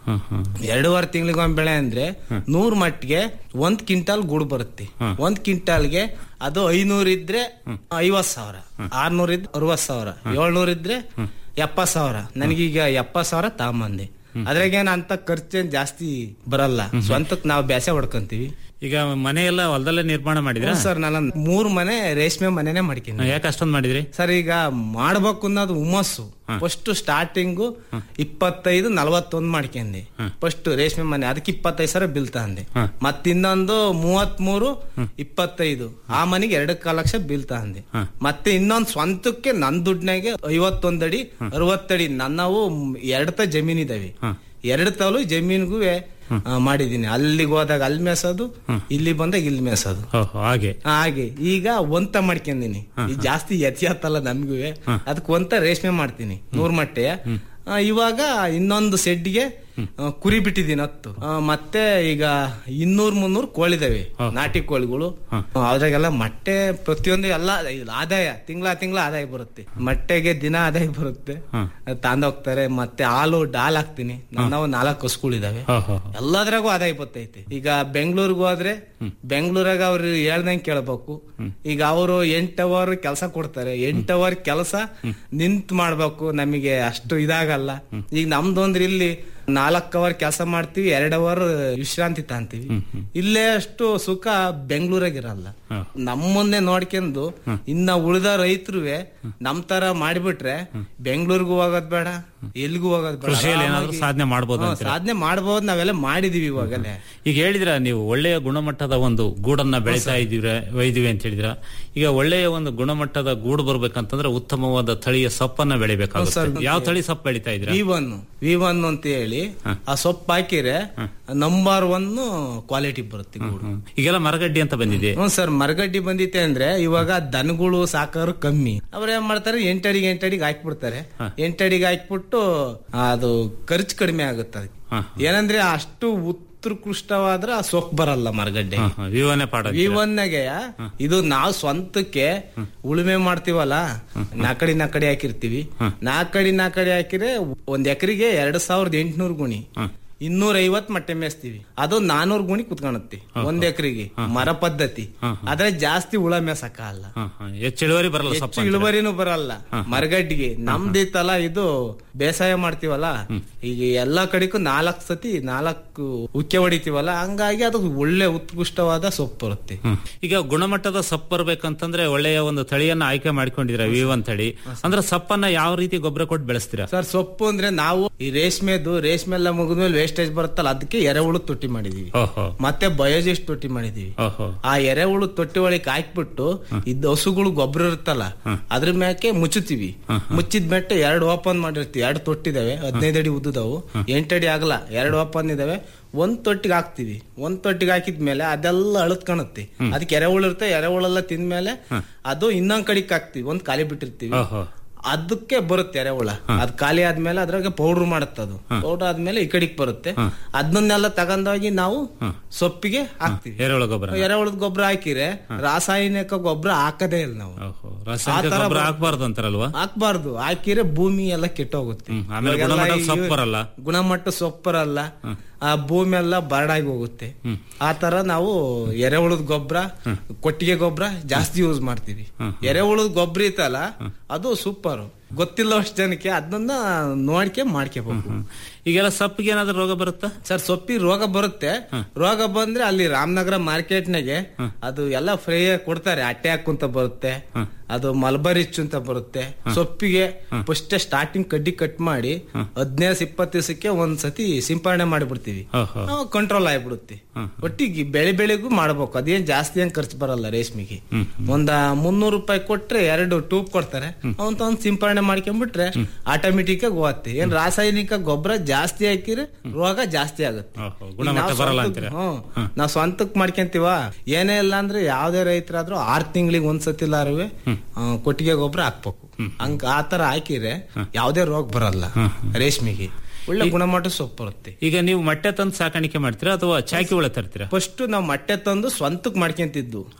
ಎರಡೂವರೆ ತಿಂಗಳಿಗೊಂದ್ ಬೆಳೆ ಅಂದ್ರೆ ನೂರ್ ಮಟ್ಟಿಗೆ ಒಂದ್ ಕ್ವಿಂಟಾಲ್ ಗೂಡು ಬರುತ್ತೆ ಒಂದ್ ಕ್ವಿಂಟಾಲ್ಗೆ ಅದು ಐನೂರ್ ಇದ್ರೆ ಐವತ್ ಸಾವಿರ ಆರ್ನೂರ್ ಇದ್ರೆ ಅರವತ್ ಸಾವಿರ ಏಳ್ನೂರ್ ಇದ್ರೆ ಎಪ್ಪತ್ ಸಾವಿರ ನನಗೀಗ ಎಪ್ಪತ್ ಸಾವಿರ ತಗೊಂಬಂದೆ ಅದ್ರಾಗೇನ್ ಅಂತ ಖರ್ಚೇನ್ ಜಾಸ್ತಿ ಬರಲ್ಲ ಸ್ವಂತಕ್ ನಾವು ಬ್ಯಾಸೆ ಹೊಡ್ಕೊಂತೀವಿ ಈಗ ಮನೆ ಎಲ್ಲ ಹೊಲದಲ್ಲೇ ನಿರ್ಮಾಣ ಮಾಡಿದ್ರ ಸರ್ ನಾನು ಮೂರ್ ಮನೆ ರೇಷ್ಮೆ ಮನೆನೇ ಮಾಡ್ತೀನಿ ಯಾಕೆ ಅಷ್ಟೊಂದ್ ಮಾಡಿದ್ರಿ ಸರ್ ಈಗ ಮಾಡ್ಬೇಕು ಅನ್ನೋದು ಹುಮ್ಮಸ್ಸು ಫಸ್ಟ್ ಸ್ಟಾರ್ಟಿಂಗು ಇಪ್ಪತ್ತೈದು ನಲವತ್ತೊಂದು ಮಾಡ್ಕೊಂಡೆ ಫಸ್ಟ್ ರೇಷ್ಮೆ ಮನೆ ಅದಕ್ಕೆ ಇಪ್ಪತ್ತೈದು ಸಾವಿರ ಬಿಲ್ ತಗೊಂಡೆ ಮತ್ ಇನ್ನೊಂದು ಮೂವತ್ ಮೂರು ಇಪ್ಪತ್ತೈದು ಆ ಮನೆಗೆ ಎರಡು ಕಾಲ ಲಕ್ಷ ಬಿಲ್ ತಗೊಂಡೆ ಮತ್ತೆ ಇನ್ನೊಂದ್ ಸ್ವಂತಕ್ಕೆ ನನ್ ದುಡ್ನಾಗೆ ಐವತ್ತೊಂದಡಿ ಅರವತ್ತಡಿ ನನ್ನವು ಎರಡ್ ತ ಜಮೀನ್ ಇದಾವೆ ಎರಡು ತಲು ಜಮೀನ್ಗೂ ಮಾಡಿದೀನಿ ಅಲ್ಲಿಗೆ ಹೋದಾಗ ಅಲ್ಲಿ ಮೇಸೋದು ಇಲ್ಲಿ ಬಂದಾಗ ಇಲ್ಲಿ ಮೇಸೋದು ಓಹೋ, ಹಾಗೆ ಹಾಗೆ ಈಗ ಒಂತ ಮಾಡ್ಕೊಂಡಿನಿ ಈ ಜಾಸ್ತಿ ಎತ್ತಿಯತ್ತಲ್ಲ ನಮ್ಗೂ ಅದಕ್ಕೆ ಒಂತ ರೇಷ್ಮೆ ಮಾಡ್ತೀನಿ ನೂರ್ ಮಟ್ಟೆ ಆ, ಇವಾಗ ಇನ್ನೊಂದು ಸೆಡ್ಗೆ ಆ, ಕುರಿ ಬಿಟ್ಟಿದ್ದೀನಿ ಹತ್ತು ಆ, ಮತ್ತೆ ಈಗ ಇನ್ನೂರ್ ಮುನ್ನೂರ್ ಕೋಳಿದಾವೆ ನಾಟಿ ಕೋಳಿಗಳು ಅದ್ರಾಗೆಲ್ಲ ಮೊಟ್ಟೆ ಪ್ರತಿಯೊಂದು ಎಲ್ಲ ಇದು ಆದಾಯ ತಿಂಗಳ ತಿಂಗಳ ಆದಾಯ ಬರುತ್ತೆ ಮೊಟ್ಟೆಗೆ ದಿನ ಆದಾಯ ಬರುತ್ತೆ ಹೋಗ್ತಾರೆ ಮತ್ತೆ ಹಾಲು ಡಾಲ್ ಹಾಕ್ತೀನಿ ನಾವು ನಾಲ್ಕು ಹಸುಗಳಿದಾವೆ ಎಲ್ಲದ್ರಾಗೂ ಆದಾಯ ಬರ್ತೈತೆ ಈಗ ಬೆಂಗಳೂರಿಗೆ ಹೋದ್ರೆ ಬೆಂಗಳೂರಾಗ ಅವ್ರು ಹೇಳ್ದಂಗೆ ಕೇಳ್ಬೇಕು ಈಗ ಅವರು ಎಂಟ್ ಅವರ್ ಕೆಲಸ ಕೊಡ್ತಾರೆ ಎಂಟ್ ಅವರ್ ಕೆಲಸ ನಿಂತ್ ಮಾಡ್ಬೇಕು ನಮಗೆ ಅಷ್ಟು ಇದಾಗಲ್ಲ ಈಗ ನಮ್ದೊಂದ್ರೆ ಇಲ್ಲಿ ನಾಲ್ಕ್ ಅವರ್ ಕೆಲಸ ಮಾಡ್ತೀವಿ ಎರಡ್ ಅವರ್ ವಿಶ್ರಾಂತಿ ತಾಂತೀವಿ ಇಲ್ಲೇ ಅಷ್ಟು ಸುಖ ಬೆಂಗಳೂರಾಗ ಇರಲ್ಲ ನಮ್ಮನ್ನೇ ನೋಡ್ಕೊಂಡು ಇನ್ನ ಉಳಿದ ರೈತರುವೆ ನಮ್ ತರ ಮಾಡಿಬಿಟ್ರೆ ಬೆಂಗಳೂರಿಗೂ ಹೋಗೋದ್ ಬೇಡ ಎಲ್ಗೂ ಹೋಗೋದ್ ಬೇಡ ಕೃಷಿಯಲ್ಲಿ ಏನಾದ್ರೂ ಆರಾಮಾಗಿ- ಸಾಧನೆ ಮಾಡ್ಬೋದು ಹ್ಮ್, ಅಂತೀರಾ? ಸಾಧನೆ ಮಾಡ್ಬೋದು ನಾವೆಲ್ಲ ಮಾಡಿದೀವಿ ಇವಾಗಲೇ ಈಗ ಹೇಳಿದ್ರ ನೀವು ಒಳ್ಳೆಯ ಗುಣಮಟ್ಟದ ಒಂದು ಗೂಡನ್ನ ಬೆಳೀತಾ ಇದ್ದೀರ ಒಯ್ದಿವಿ ಅಂತ ಹೇಳಿದ್ರ ಈಗ ಒಳ್ಳೆಯ ಒಂದು ಗುಣಮಟ್ಟದ ಗೂಡು ಬರ್ಬೇಕಂತಂದ್ರೆ ಉತ್ತಮವಾದ ತಳಿಯ ಸೊಪ್ಪನ್ನ ಬೆಳಿಬೇಕಾಗುತ್ತೆ ಹೌದು ಸರ್. ಯಾವ ತಳಿ ಸೊಪ್ಪು ಬೆಳಿತಾ ಇದ್ದೀರಾ ವಿ ಒನ್ ವಿ ಒನ್ ಅಂತ ಹೇಳಿ ಆ ಸೊಪ್ಪು ಹಾಕಿದ್ರೆ ನಂಬರ್ ಒನ್ ಕ್ವಾಲಿಟಿ ಬರುತ್ತೆ ಗೂಡು ಈಗೆಲ್ಲ ಮರಗಡ್ಡಿ ಅಂತ ಬಂದಿದೆ ಹ್ಞೂ ಸರ್ ಮರಗಡ್ಡಿ ಬಂದಿತ್ತೆ ಅಂದ್ರೆ ಇವಾಗ ದನಗಳು ಸಾಕೋರು ಕಮ್ಮಿ ಅವ್ರ ಏನ್ ಮಾಡ್ತಾರೆ ಎಂಟಡಿಗೆ ಎಂಟಡಿಗೆ ಹಾಕ್ಬಿಡ್ತಾರೆ ಎಂಟಡಿಗೆ ಹಾಕ್ಬಿಟ್ಟು ಅದು ಖರ್ಚು ಕಡಿಮೆ ಆಗುತ್ತೆ ಅದಕ್ಕೆ ಏನಂದ್ರೆ ಅಷ್ಟು ಉತ್ಕೃಷ್ಟವಾದ್ರೆ ಆ ಸೊಪ್ಪು ಬರಲ್ಲ ಮರಗಡ್ಡೆ ವಿವನೆ ಪಾಡ ವಿ ಒನ್ಗೆ ಇದು ನಾವು ಸ್ವಂತಕ್ಕೆ ಉಳುಮೆ ಮಾಡ್ತೀವಲ್ಲ ನಾಕಡಿ ನಾಕಡಿ ಹಾಕಿರ್ತೀವಿ ನಾಕಡಿ ನಾಕಡಿ ಹಾಕಿದ್ರೆ ಒಂದ್ ಎಕರೆಗೆ ಎರಡ್ ಸಾವಿರದ ಎಂಟುನೂರು ಗುಣಿ ಇನ್ನೂರ ಐವತ್ ಮಟ್ಟೆ ಮೇಸ್ತೀವಿ ಅದು ನಾನೂರ್ ಗುಣಿ ಕುತ್ಕೊಳತ್ತೆ ಒಂದ್ ಎಕರೆಗೆ ಮರ ಪದ್ಧತಿ ಆದ್ರೆ ಜಾಸ್ತಿ ಹುಳ ಮೇಸಕ್ಕಾಗಲ್ಲ ಹೆಚ್ಚು ಇಳುವರಿ ಬರಲ್ಲ ಹೆಚ್ಚು ಸೊಪ್ಪು ಇಳುವರಿನೂ ಬರಲ್ಲ ಮರಗಡ್ಡಿಗೆ ನಮ್ದಿತ್ತಲ್ಲ ಇದು ಬೇಸಾಯ ಮಾಡ್ತೀವಲ್ಲ ಈಗ ಎಲ್ಲಾ ಕಡೆಗೂ ನಾಲ್ಕ್ ಸತಿ ನಾಲ್ಕು ಉಕ್ಕೆ ಹೊಡಿತೀವಲ್ಲ ಹಂಗಾಗಿ ಅದು ಒಳ್ಳೆ ಉತ್ಕೃಷ್ಟವಾದ ಸೊಪ್ಪು ಬರುತ್ತೆ ಈಗ ಗುಣಮಟ್ಟದ ಸೊಪ್ಪು ಬರ್ಬೇಕಂತಂದ್ರೆ ಒಳ್ಳೆಯ ಒಂದು ತಳಿಯನ್ನ ಆಯ್ಕೆ ಮಾಡ್ಕೊಂಡಿದ್ರ ವಿ ಒನ್ ತಳಿ ಅಂದ್ರೆ ಸೊಪ್ಪನ್ನ ಯಾವ ರೀತಿ ಗೊಬ್ಬರ ಕೊಟ್ಟು ಬೆಳೆಸ್ತೀರಾ ಸರ್ ಸೊಪ್ಪು ಅಂದ್ರೆ ನಾವು ಈ ರೇಷ್ಮೆದು ರೇಷ್ಮೆ ಎಲ್ಲ ಮುಗಿದ್ಮೇಲೆ ವೇಸ್ಟೇಜ್ ಬರುತ್ತಲ್ಲ ಅದಕ್ಕೆ ಎರೆಹುಳು ತೊಟ್ಟಿ ಮಾಡಿದೀವಿ ಓಹೋ ಮತ್ತೆ ಬಯೋಜಿಸ್ಟ್ ತೊಟ್ಟಿ ಮಾಡಿದೀವಿ ಓಹೋ ಆ ಎರೆಹುಳು ತೊಟ್ಟಿ ಒಳಗೆ ಹಾಕ್ಬಿಟ್ಟು ಇದ್ದ ಹಸುಗಳು ಗೊಬ್ಬರ ಇರುತ್ತಲ್ಲ ಅದ್ರ ಮ್ಯಾಕೆ ಮುಚ್ಚುತ್ತೀವಿ ಮುಚ್ಚಿದ ಮೆಟ್ಟೆ ಎರಡು ಓಪನ್ ಮಾಡಿರ್ತೀವಿ ಎರಡು ತೊಟ್ಟಿದಾವೆ ಹದಿನೈದು ಅಡಿ ಉದ್ದದವು ಎಂಟಡಿ ಆಗಲ್ಲ ಎರಡು ಓಪನ್ ಇದಾವೆ ಒಂದ್ ತೊಟ್ಟಿಗೆ ಹಾಕ್ತಿವಿ ಒಂದ್ ತೊಟ್ಟಿಗೆ ಹಾಕಿದ್ಮೇಲೆ ಅದೆಲ್ಲ ಅಳತ್ಕೊಳತ್ತೆ ಅದಕ್ಕೆ ಎರೆಹುಳು ಇರುತ್ತೆ ಎರೆಹುಳೆಲ್ಲ ತಿಂದ್ಮೇಲೆ ಅದು ಇನ್ನೊಂದ್ ಕಡೆಗೆ ಹಾಕ್ತಿವಿ ಒಂದ್ ಖಾಲಿ ಬಿಟ್ಟಿರ್ತೀವಿ ಓಹೋ ಅದಕ್ಕೆ ಬರುತ್ತೆ ಎರೆಹುಳ ಅದ್ ಖಾಲಿ ಆದ್ಮೇಲೆ ಅದ್ರಾಗ ಪೌಡರ್ ಮಾಡುತ್ತೆ ಅದು ಪೌಡರ್ ಆದ್ಮೇಲೆ ಈ ಕಡೆಗೆ ಬರುತ್ತೆ ಅದನ್ನೆಲ್ಲ ತಗೊಂಡೋಗಿ ನಾವು ಸೊಪ್ಪಿಗೆ ಹಾಕ್ತಿವಿ ಎರೆಹುಳ ಗೊಬ್ಬರ ಎರೆಹುಳದ ಗೊಬ್ಬರ ಹಾಕಿದ್ರೆ ರಾಸಾಯನಿಕ ಗೊಬ್ಬರ ಹಾಕದೇ ಇಲ್ಲ ನಾವು ರಾಸಾಯನಿಕ ಆ ತರ ಗೊಬ್ಬರ ಬರುತ್ತೆ. ಹಾಕ್ಬಾರ್ದು ಅಂತಾರಲ್ವಾ ಹಾಕ್ಬಾರ್ದು ಹಾಕಿದ್ರೆ ಭೂಮಿ ಎಲ್ಲ ಕೆಟ್ಟೋಗುತ್ತೆ ಆಮೇಲೆ ಇವಾಗೆಲ್ಲ ಗುಣಮಟ್ಟದ ಈ- ಸೊಪ್ಪು ಬರಲ್ಲ. ಗುಣಮಟ್ಟ ಸೊಪ್ಪು ಬರಲ್ಲ ಆ ಭೂಮಿ ಎಲ್ಲ ಬರಡಾಗಿ ಹೋಗುತ್ತೆ ಆ ತರ ನಾವು ಎರೆಹುಳದ ಗೊಬ್ಬರ ಕೊಟ್ಟಿಗೆ ಗೊಬ್ಬರ ಜಾಸ್ತಿ ಯೂಸ್ ಮಾಡ್ತೀವಿ ಎರೆಹುಳದ ಗೊಬ್ಬರ ಇತ್ತಲ್ಲ ಅದು ಸೂಪರ್ ಗೊತ್ತಿಲ್ಲ ಅಷ್ಟು ಜನಕ್ಕೆ ಅದನ್ನ ನೋಡ್ಕೆ ಮಾಡ್ಕೋಬೇಕು ಈಗೆಲ್ಲ ಸೊಪ್ಪಿಗೆ ಏನಾದ್ರೂ ರೋಗ ಬರುತ್ತಾ ಸರ್ ಸೊಪ್ಪಿ ರೋಗ ಬರುತ್ತೆ ರೋಗ ಬಂದ್ರೆ ಅಲ್ಲಿ ರಾಮನಗರ ಮಾರ್ಕೆಟ್ನಾಗೆ ಅದು ಎಲ್ಲ ಫ್ರೈ ಕೊಡ್ತಾರೆ ಅಟ್ಯಾಕ್ ಅಂತ ಬರುತ್ತೆ ಅದು ಮಲ್ಬರಿಚ್ ಅಂತ ಬರುತ್ತೆ ಸೊಪ್ಪಿಗೆ ಫಸ್ಟ್ ಸ್ಟಾರ್ಟಿಂಗ್ ಕಡ್ಡಿ ಕಟ್ ಮಾಡಿ ಹದಿನೈದು ಇಪ್ಪತ್ತು ದಿವಸಕ್ಕೆ ಒಂದ್ ಸತಿ ಸಿಂಪರಣೆ ಮಾಡಿಬಿಡ್ತೀವಿ ನಾವು ಕಂಟ್ರೋಲ್ ಆಗ್ಬಿಡುತ್ತೆ ಒಟ್ಟಿಗೆ ಬೆಳೆ ಬೆಳೆಗೂ ಮಾಡ್ಬೇಕು ಅದೇನ್ ಜಾಸ್ತಿ ಏನ್ ಖರ್ಚು ಬರಲ್ಲ ರೇಷ್ಮೆಗೆ ಒಂದ ಮುನ್ನೂರು ರೂಪಾಯಿ ಕೊಟ್ರೆ ಎರಡು ಟ್ಯೂಬ್ ಕೊಡ್ತಾರೆ ಅವಂತ ಒಂದ್ ಸಿಂಪರಣೆ ಮಾಡ್ಕೊಂಡ್ಬಿಟ್ರೆ ಆಟೋಮೆಟಿಕ್ ಆಗಿ ಹೋಗುತ್ತೆ ಏನ್ ರಾಸಾಯನಿಕ ಗೊಬ್ಬರ ಜಾಸ್ತಿ ಹಾಕಿದ್ರೆ ರೋಗ ಜಾಸ್ತಿ ಆಗುತ್ತೆ ಗುಣಮಟ್ಟ ನಾವ್ ಬರಲ್ಲ ಸ್ವಂತಕ್- ಅಂತೀರಾ? ಹ್ಮ್. ನಾವ್ ಸ್ವಂತಕ್ ಮಾಡ್ಕೊಂತೀವ ಏನೇ ಇಲ್ಲ ಅಂದ್ರೆ ಯಾವ್ದೇ ರೈತರಾದ್ರೂ ಆರ್ ತಿಂಗಳಿಗೆ ಒಂದ್ಸತಿ ಲಾರುವೆ ಕೊಟ್ಟಿಗೆ ಗೊಬ್ಬರ ಹಾಕ್ಬೇಕು ಹಂಗ ಆ ತರ ಹಾಕಿದ್ರೆ ಯಾವ್ದೇ ರೋಗ ಬರಲ್ಲ ರೇಷ್ಮೆಗೆ ಒಳ್ಳೆ ಗುಣಮಟ್ಟ ಸೊಪ್ಪು ಬರುತ್ತೆ ಈಗ ನೀವು ಮೊಟ್ಟೆ ತಂದು ಸಾಕಾಣಿಕೆ ಮಾಡ್ತೀರಾ ಅಥವಾ ಚಾಕಿ ಒಳ ತರ್ತೀರಾ ಫಸ್ಟ್ ನಾವ್ ಮೊಟ್ಟೆ ತಂದು ಸ್ವಂತಕ್ ಮಾಡ್ಕೊಂತಿದ್ದು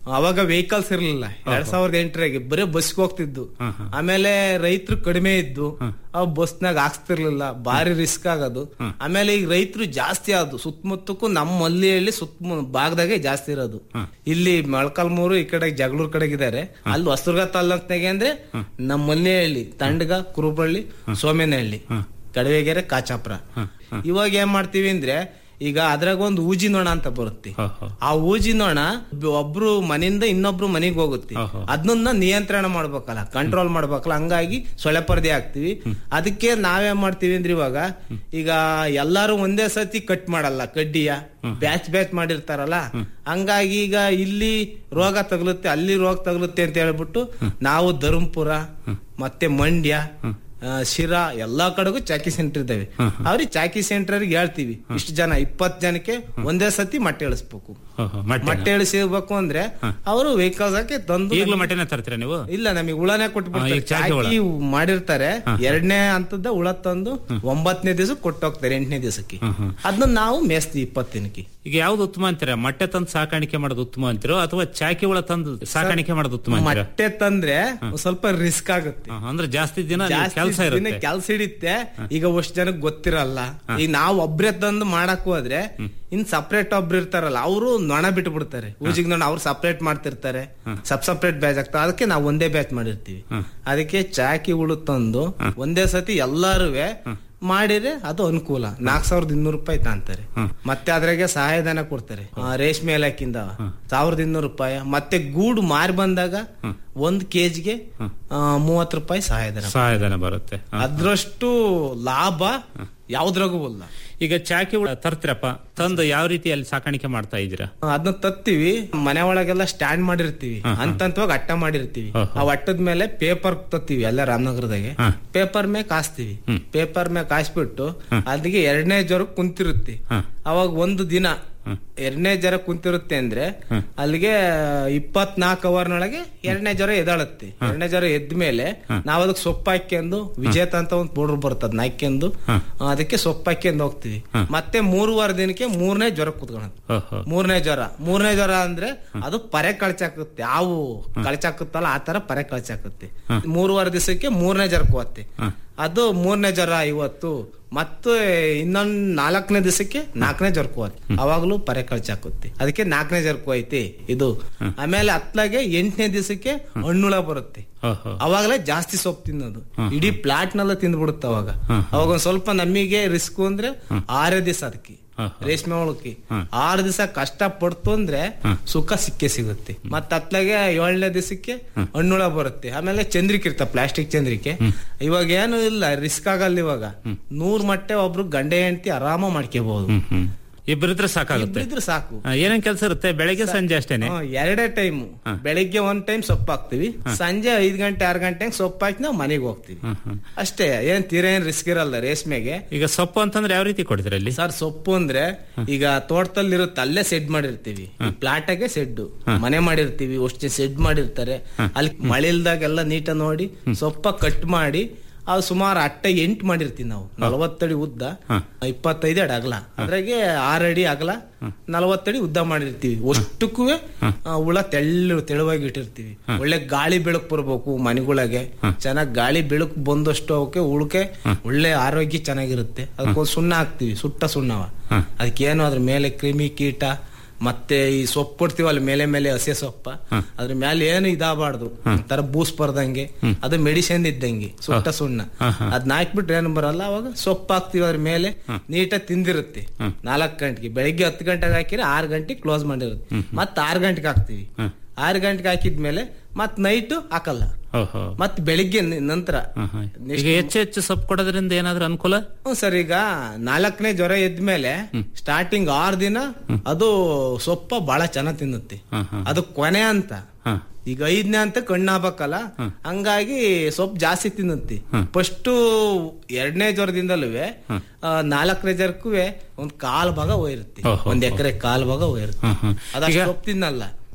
ಅವಾಗ ವೆಹಿಕಲ್ಸ್ ಇರ್ಲಿಲ್ಲ ಎರಡ್ ಸಾವಿರದ ಎಂಟರಾಗೆ ಬರೀ ಬಸ್ಗೆ ಹೋಗ್ತಿದ್ದು ಆಮೇಲೆ ರೈತರು ಕಡಿಮೆ ಇದ್ದು ಅವ್ ಬಸ್ನಾಗ ಹಾಕ್ಸ್ತಿರ್ಲಿಲ್ಲ ಭಾರಿ ರಿಸ್ಕ್ ಆಗೋದು ಆಮೇಲೆ ಈಗ ರೈತರು ಜಾಸ್ತಿ ಆದ್ರು ಸುತ್ತಮುತ್ತಕ್ಕೂ ನಮ್ಮ ಹಳ್ಳಿಯಲ್ಲಿ ಸುತ್ತ ಭಾಗದಾಗೆ ಜಾಸ್ತಿ ಇರೋದು ಇಲ್ಲಿ ಮೊಳಕಾಲ್ಮೂರು ಈ ಕಡೆ ಜಗಳೂರ್ ಕಡೆಗಿದ್ದಾರೆ ಅಲ್ಲಿ ಹೊಸದುರ್ಗ ತಾಲೂಕ್ನಾಗೆ ಅಂದ್ರೆ ನಮ್ಮ ಮಲ್ಲಿಹಳ್ಳಿ ತಂಡಗ ಕುರುಬಳ್ಳಿ ಸೋಮೇನಹಳ್ಳಿ ಕಡವೆಗೆರೆ ಕಾಚಾಪುರ ಇವಾಗ ಏನ್ ಮಾಡ್ತೀವಿ ಅಂದ್ರೆ ಈಗ ಅದ್ರಾಗ ಒಂದು ಊಜಿ ನೊಣ ಅಂತ ಬರುತ್ತೆ ಆ ಊಜಿ ನೊಣ ಒಬ್ಬ- ಒಬ್ರು ಮನೆಯಿಂದ ಇನ್ನೊಬ್ರು ಮನೆಗೆ ಹೋಗುತ್ತೆ ಅದನ್ನ ನಿಯಂತ್ರಣ ಮಾಡ್ಬೇಕಲ್ಲ ಕಂಟ್ರೋಲ್ ಮಾಡ್ಬೇಕಲ್ಲ ಹಂಗಾಗಿ ಸೊಳ್ಳೆ ಪರ್ದೆ ಹಾಕ್ತಿವಿ ಅದಕ್ಕೆ ನಾವೇನ್ ಮಾಡ್ತೀವಿ ಅಂದ್ರೆ ಇವಾಗ ಈಗ ಎಲ್ಲಾರು ಒಂದೇ ಸತಿ ಕಟ್ ಮಾಡಲ್ಲ ಕಡ್ಡಿಯ ಬ್ಯಾಚ್ ಬ್ಯಾಚ್ ಮಾಡಿರ್ತಾರಲ್ಲ ಹಂಗಾಗಿ ಈಗ ಇಲ್ಲಿ ರೋಗ ತಗಲುತ್ತೆ ಅಲ್ಲಿ ರೋಗ ತಗಲುತ್ತೆ ಅಂತ ಹೇಳ್ಬಿಟ್ಟು ನಾವು ಧರ್ಮಪುರ ಮತ್ತೆ ಮಂಡ್ಯ ಆ, ಶಿರಾ ಎಲ್ಲಾ ಕಡೆಗೂ ಚಾಕಿ ಸೆಂಟರ್ ಇದಾವೆ ಅವ್ರಿಗೆ ಚಾಕಿ ಸೆಂಟರ್ ಹೇಳ್ತೀವಿ ಇಷ್ಟು ಜನ ಇಪ್ಪತ್ ಜನಕ್ಕೆ ಒಂದೇ ಸತಿ ಮೊಟ್ಟೆ ಇಳಿಸ್ಬೇಕು ಮೊಟ್ಟೆ ಇಳಿಸಿರ್ಬೇಕು ಅಂದ್ರೆ ಅವರು ವೆಹಿಕಲ್ಸ್ ಹಾಕಿ ತಂದು ಈಗಲೂ ಮಟೇನೆ ತರ್ತೀರಾ ನೀವು ಇಲ್ಲ ನಮಗೆ ಉಳನೇ ಹಾ, ಕೊಟ್ಬಿಡ್ತಾರೆ ಈಗ ಚಾಕಿ ಹುಳ. ಚಾಕಿ ಮಾಡಿರ್ತಾರೆ ಎರಡನೇ ಹಂತದ ಹುಳ ತಂದು ಒಂಬತ್ತನೇ ದಿವಸ ಕೊಟ್ಟೋಗ್ತಾರೆ ಎಂಟನೇ ದಿವಸಕ್ಕೆ ಅದನ್ನ ನಾವು ಮೇಸ್ತೀವಿ ಇಪ್ಪತ್ತು ದಿನಕ್ಕೆ ಈಗ ಯಾವ್ದು ಉತ್ತಮ ಅಂತೀರಾ ಮೊಟ್ಟೆ ತಂದು ಸಾಕಾಣಿಕೆ ಮಾಡೋದು ಉತ್ತಮ ಅಂತೀರೋ ಅಥವಾ ಚಾಕಿ ಹುಳ ತಂದು ಸಾಕಾಣಿಕೆ ಮಾಡೋದು ಉತ್ತಮ ಅಂತೀರಾ ಮೊಟ್ಟೆ ತಂದ್ರೆ ಒಂದ್ ಸ್ವಲ್ಪ ರಿಸ್ಕ್ ಆಗುತ್ತೆ ಹಾ, ಅಂದ್ರೆ ಜಾಸ್ತಿ ದಿನ ಜಾಸ್ತಿ ಕೆಲಸ ದಿನ ಇರುತ್ತೆ ಕೆಲ್ಸ ಹಿಡಿತ್ತೆ ಈಗ ಅಷ್ಟು ಜನಕ್ಕೆ ಗೊತ್ತಿರಲ್ಲ ಈಗ ನಾವು ಒಬ್ರೇ ತಂದು ಮಾಡಕ್ ಹೋದ್ರೆ ಇನ್ ಸಪ್ರೇಟ್ ಒಬ್ರು ಇರ್ತಾರಲ್ಲ ಅವರು ನೊಣ ಬಿಟ್ಟು ಬಿಡ್ತಾರೆ ಊಜಿಗ್ ನೊಣ ಅವ್ರು ಸಪ್ರೇಟ್ ಮಾಡ್ತಿರ್ತಾರೆ ಸಬ್ ಸಪ್ರೇಟ್ ಬ್ಯಾಚ್ ಆಗ್ತಾರೆ ಅದಕ್ಕೆ ನಾವು ಒಂದೇ ಬ್ಯಾಚ್ ಮಾಡಿರ್ತೀವಿ ಅದಕ್ಕೆ ಚಾಕಿ ಹುಳು ತಂದು ಒಂದೇ ಸತಿ ಎಲ್ಲಾರುವೆ ಮಾಡಿದ್ರೆ ಅದು ಅನುಕೂಲ ನಾಲ್ಕ್ ಸಾವಿರದ ಇನ್ನೂರು ರೂಪಾಯಿ ತಾಂತಾರೆ ಮತ್ತೆ ಅದ್ರಾಗೆ ಸಹಾಯಧನ ಕೊಡ್ತಾರೆ ಆ, ರೇಷ್ಮೆ ಇಲಾಖೆಯಿಂದ ಸಾವಿರದ ಇನ್ನೂರು ರೂಪಾಯಿ ಮತ್ತೆ ಗೂಡು ಮಾರಿ ಬಂದಾಗ ಒಂದ್ ಕೆಜಿಗೆ ಮೂವತ್ತು ರೂಪಾಯಿ ಸಹಾಯಧನ ಸಹಾಯಧನ ಬರುತ್ತೆ ಹಾ. ಅದ್ರಷ್ಟು ಲಾಭ ಯಾವ್ದ್ರಾಗೂ ಇಲ್ಲ ಈಗ ಚಾಕಿ ಹುಳ ತರ್ತೀರಪ್ಪ ತಂದು ಯಾವ ರೀತಿ ಅಲ್ಲಿ ಸಾಕಾಣಿಕೆ ಮಾಡ್ತಾ ಇದ್ದೀರಾ ಅದನ್ನ ತತ್ತೀವಿ ಮನೆ ಒಳಗೆಲ್ಲ ಸ್ಟ್ಯಾಂಡ್ ಮಾಡಿರ್ತೀವಿ ಅಂತಂತವಾಗಿ ಅಟ್ಟ ಮಾಡಿರ್ತೀವಿ ಆ ಅಟ್ಟದ ಮೇಲೆ ಪೇಪರ್ ತತ್ತೀವಿ ಅಲ್ಲೇ ರಾಮನಗರದಾಗೆ ಪೇಪರ್ ಮೇಲೆ ಕಾಸ್ತೀವಿ ಪೇಪರ್ ಮೇಲೆ ಕಾಯಿಸ್ಬಿಟ್ಟು ಅಲ್ಲಿಗೆ ಎರಡನೇ ಜ್ವರ ಕುಂತಿರುತ್ತೆ ಅವಾಗ ಒಂದು ದಿನ ಎರಡನೇ ಜ್ವರ ಕುಂತಿರುತ್ತೆ ಅಂದ್ರೆ ಅಲ್ಲಿಗೆ ಇಪ್ಪತ್ನಾಲ್ಕು ಅವರ್ನೊಳಗೆ ಎರಡನೇ ಜ್ವರ ಎದಾಳುತ್ತೆ ಎರಡನೇ ಜ್ವರ ಎದ್ದ ಮೇಲೆ ನಾವ್ ಅದಕ್ಕೆ ಸೊಪ್ಪು ಹಾಕ್ಯಂದು ವಿಜೇತ ಅಂತ ಒಂದು ಪೌಡರ್ ಬರ್ತದ ಹಾಕ್ಯಂದು ಅದಕ್ಕೆ ಸೊಪ್ಪು ಹಾಕ್ಯಂದು ಹೋಗ್ತೀವಿ ಮತ್ತೆ ಮೂರುವರೆ ದಿನಕ್ಕೆ ಮೂರನೇ ಜ್ವರ ಕುತ್ಕೊಳತ್ತೆ ಮೂರನೇ ಜ್ವರ ಮೂರನೇ ಜ್ವರ ಅಂದ್ರೆ ಅದು ಪರೆ ಕಳ್ಚಾಕುತ್ತೆ ಹಾವು ಕಳ್ಚಾಕುತ್ತಲ್ಲ ಆ ತರ ಪರೆ ಕಳ್ಚಾಕುತ್ತೆ ಮೂರುವರೆ ದಿವಸಕ್ಕೆ ಮೂರನೇ ಜ್ವರಕ್ಕೆ ಹೋಗುತ್ತೆ ಅದು ಮೂರನೇ ಜ್ವರ ಇವತ್ತು ಮತ್ತೆ ಇನ್ನೊಂದ್ ನಾಲ್ಕನೇ ದಿವಸಕ್ಕೆ ನಾಲ್ಕನೇ ಜ್ವರಕ್ಕೂ ಹೋಗುತ್ತೆ ಅವಾಗ್ಲೂ ಪರೆ ಕಳ್ಚಾಕುತ್ತೆ ಅದಕ್ಕೆ ನಾಲ್ಕನೇ ಜ್ವರಕ್ಕೂ ಐತಿ ಇದು ಆಮೇಲೆ ಹತ್ಲಾಗೆ ಎಂಟನೇ ದಿವಸಕ್ಕೆ ಹಣ್ಣುಳ ಬರುತ್ತೆ ಅವಾಗಲೇ ಜಾಸ್ತಿ ಸೊಪ್ಪು ತಿನ್ನೋದು ಇಡೀ ಪ್ಲಾಟ್ ನೆಲ್ಲ ತಿಂದ್ಬಿಡುತ್ತೆ ಅವಾಗ ಅವಾಗ ಒಂದ್ ಸ್ವಲ್ಪ ನಮಗೆ ರಿಸ್ಕ್ ಅಂದ್ರೆ ಆರೇ ದಿವಸ ಅದಕ್ಕೆ ರೇಷ್ಮೆ ಒಳಕ್ಕೆ ಆರು ದಿವಸ ಕಷ್ಟ ಪಡ್ತು ಅಂದ್ರೆ ಸುಖ ಸಿಕ್ಕೇ ಸಿಗುತ್ತೆ ಮತ್ತ ಅತ್ಲಾಗೆ ಏಳನೇ ದಿವಸಕ್ಕೆ ಹಣ್ಣುಳ ಬರುತ್ತೆ ಆಮೇಲೆ ಚಂದ್ರಿಕೆ ಇರ್ತ ಪ್ಲಾಸ್ಟಿಕ್ ಚಂದ್ರಿಕೆ ಇವಾಗ ಏನು ಇಲ್ಲ ರಿಸ್ಕ್ ಆಗಲ್ಲ ಇವಾಗ ನೂರ್ ಮಟ್ಟೆ ಒಬ್ರು ಗಂಡೆ ಹೆಂಡತಿ ಆರಾಮ ಮಾಡ್ಕೋಬಹುದು ಇಬ್ಬರಿದ್ರೆ ಸಾಕಾಗುತ್ತೆ ಇದ್ರೆ ಸಾಕು ಹಾ, ಏನೇನ್ ಕೆಲಸ ಇರುತ್ತೆ ಬೆಳಗ್ಗೆ ಸಂಜೆ ಅಷ್ಟೇನೆ ಹ್ಮ್, ಎರಡೇ ಟೈಮ್ ಬೆಳಿಗ್ಗೆ ಒಂದ್ ಟೈಮ್ ಸೊಪ್ಪು ಹಾಕ್ತಿವಿ ಸಂಜೆ ಐದ್ ಗಂಟೆ ಆರ್ ಗಂಟೆಗೆ ಸೊಪ್ಪು ಹಾಕಿ ನಾವು ಮನೆಗೆ ಹೋಗ್ತೀವಿ ಅಷ್ಟೇ ಏನ್ ತೀರಾ ಏನ್ ರಿಸ್ಕ್ ಇರಲ್ಲ ರೇಷ್ಮೆಗೆ ಈಗ ಸೊಪ್ಪು ಅಂತಂದ್ರೆ ಯಾವ ರೀತಿ ಕೊಡ್ತೀರಾ ಅಲ್ಲಿ ಸರ್ ಸೊಪ್ಪು ಅಂದ್ರೆ ಈಗ ತೋಟದಲ್ಲಿ ಇರುತ್ತೆ ಅಲ್ಲೇ ಸೆಡ್ ಮಾಡಿರ್ತೀವಿ ಪ್ಲಾಟಾಗೆ ಸೆಡ್ ಮನೆ ಮಾಡಿರ್ತೀವಿ ಅಷ್ಟೇ ಸೆಡ್ ಮಾಡಿರ್ತಾರೆ ಅಲ್ಲಿ ಮಳೆ ಇಲ್ದಾಗೆಲ್ಲ ನೀಟ ನೋಡಿ ಸೊಪ್ಪ ಕಟ್ ಮಾಡಿ ಅದು ಸುಮಾರು ಅಟ್ಟ ಎಂಟು ಮಾಡಿರ್ತೀವಿ ನಾವು ನಲವತ್ತಡಿ ಉದ್ದ ಇಪ್ಪತ್ತೈದು ಅಡಿ ಅಗಲ ಅದ್ರಾಗೆ ಆರು ಅಡಿ ಅಗಲ ನಲವತ್ತಡಿ ಉದ್ದ ಮಾಡಿರ್ತೀವಿ ಅಷ್ಟಕ್ಕೂ ಹುಳ ತೆಳ್ಳು ತೆಳುವಾಗಿ ಇಟ್ಟಿರ್ತೀವಿ ಒಳ್ಳೆ ಗಾಳಿ ಬೆಳಕು ಬರ್ಬೇಕು ಮನೆಗಳಿಗೆ ಚೆನ್ನಾಗಿ ಗಾಳಿ ಬೆಳಕು ಬಂದಷ್ಟು ಅವಕ್ಕೆ ಉಳ್ಕೆ ಒಳ್ಳೆ ಆರೋಗ್ಯ ಚೆನ್ನಾಗಿರುತ್ತೆ ಅದಕ್ಕೊಂದು ಸುಣ್ಣ ಹಾಕ್ತಿವಿ ಸುಟ್ಟ ಸುಣ್ಣವ ಅದಕ್ಕೇನು ಅದ್ರ ಮೇಲೆ ಕ್ರಿಮಿ ಕೀಟ ಮತ್ತೆ ಈ ಸೊಪ್ಪು ಕೊಡ್ತೀವಲ್ಲ ಮೇಲೆ ಮೇಲೆ ಹಸೆ ಸೊಪ್ಪ ಅದ್ರ ಮೇಲೆ ಏನು ಇದಾಗಬಾರ್ದು ತರ ಬೂಸ್ ಬರ್ದಂಗೆ ಅದು ಮೆಡಿಸಿನ್ ಇದ್ದಂಗೆ ಸುಟ್ಟ ಸುಣ್ಣ ಅದ್ನ ಹಾಕ್ಬಿಟ್ರೆ ಏನು ಬರಲ್ಲ ಅವಾಗ ಸೊಪ್ಪು ಹಾಕ್ತಿವಿ ಅದ್ರ ಮೇಲೆ ನೀಟಾಗಿ ತಿಂದಿರುತ್ತೆ ನಾಲ್ಕು ಗಂಟೆಗೆ ಬೆಳಿಗ್ಗೆ ಹತ್ತು ಗಂಟೆಗೆ ಹಾಕಿದ್ರೆ ಆರು ಗಂಟೆಗೆ ಕ್ಲೋಸ್ ಮಾಡಿರುತ್ತೆ ಮತ್ತೆ ಆರು ಗಂಟೆಗೆ ಹಾಕ್ತಿವಿ ಆರು ಗಂಟೆಗೆ ಹಾಕಿದ್ಮೇಲೆ ಮತ್ ನೈಟ್ ಹಾಕಲ್ಲ ಓಹೋ ಮತ್ ಬೆಳಿಗ್ಗೆ ನ- ನಂತರ ಈಗ ಹೆಚ್ಚು ಹೆಚ್ಚು ಸೊಪ್ಪು ಕೊಡೋದ್ರಿಂದ ಏನಾದ್ರೂ ಅನುಕೂಲ ಹ್ಮ್ ಸರ್ ಈಗ ನಾಲ್ಕನೇ ಜ್ವರ ಎದ್ಮೇಲೆ ಸ್ಟಾರ್ಟಿಂಗ್ ಆರು ದಿನ ಅದು ಸೊಪ್ಪ ಬಹಳ ಚೆನ್ನಾಗ್ ತಿನ್ನುತ್ತೆ ಅದು ಕೊನೆ ಅಂತ ಈಗ ಐದನೇ ಅಂತ ಕಣ್ಣಾಗಬೇಕಲ್ಲ ಹಂಗಾಗಿ ಸೊಪ್ಪು ಜಾಸ್ತಿ ತಿನ್ನುತ್ತೆ ಫಸ್ಟ್ ಎರಡನೇ ಜ್ವರದಿಂದಲೂ ನಾಲ್ಕನೇ ಜ್ವರಕ್ಕೂ ಒಂದ್ ಕಾಲ್ ಭಾಗ ಹೋಗಿರುತ್ತೆ ಓಹೋ. ಒಂದ್ ಎಕರೆ ಕಾಲ್ ಭಾಗ ಹೋಗಿರುತ್ತೆ ಹ್ಮ್, ಹ್ಮ್. ಅದಷ್ಟು ಈಗ- ಸೊಪ್ಪು ತಿನ್ನಲ್ಲ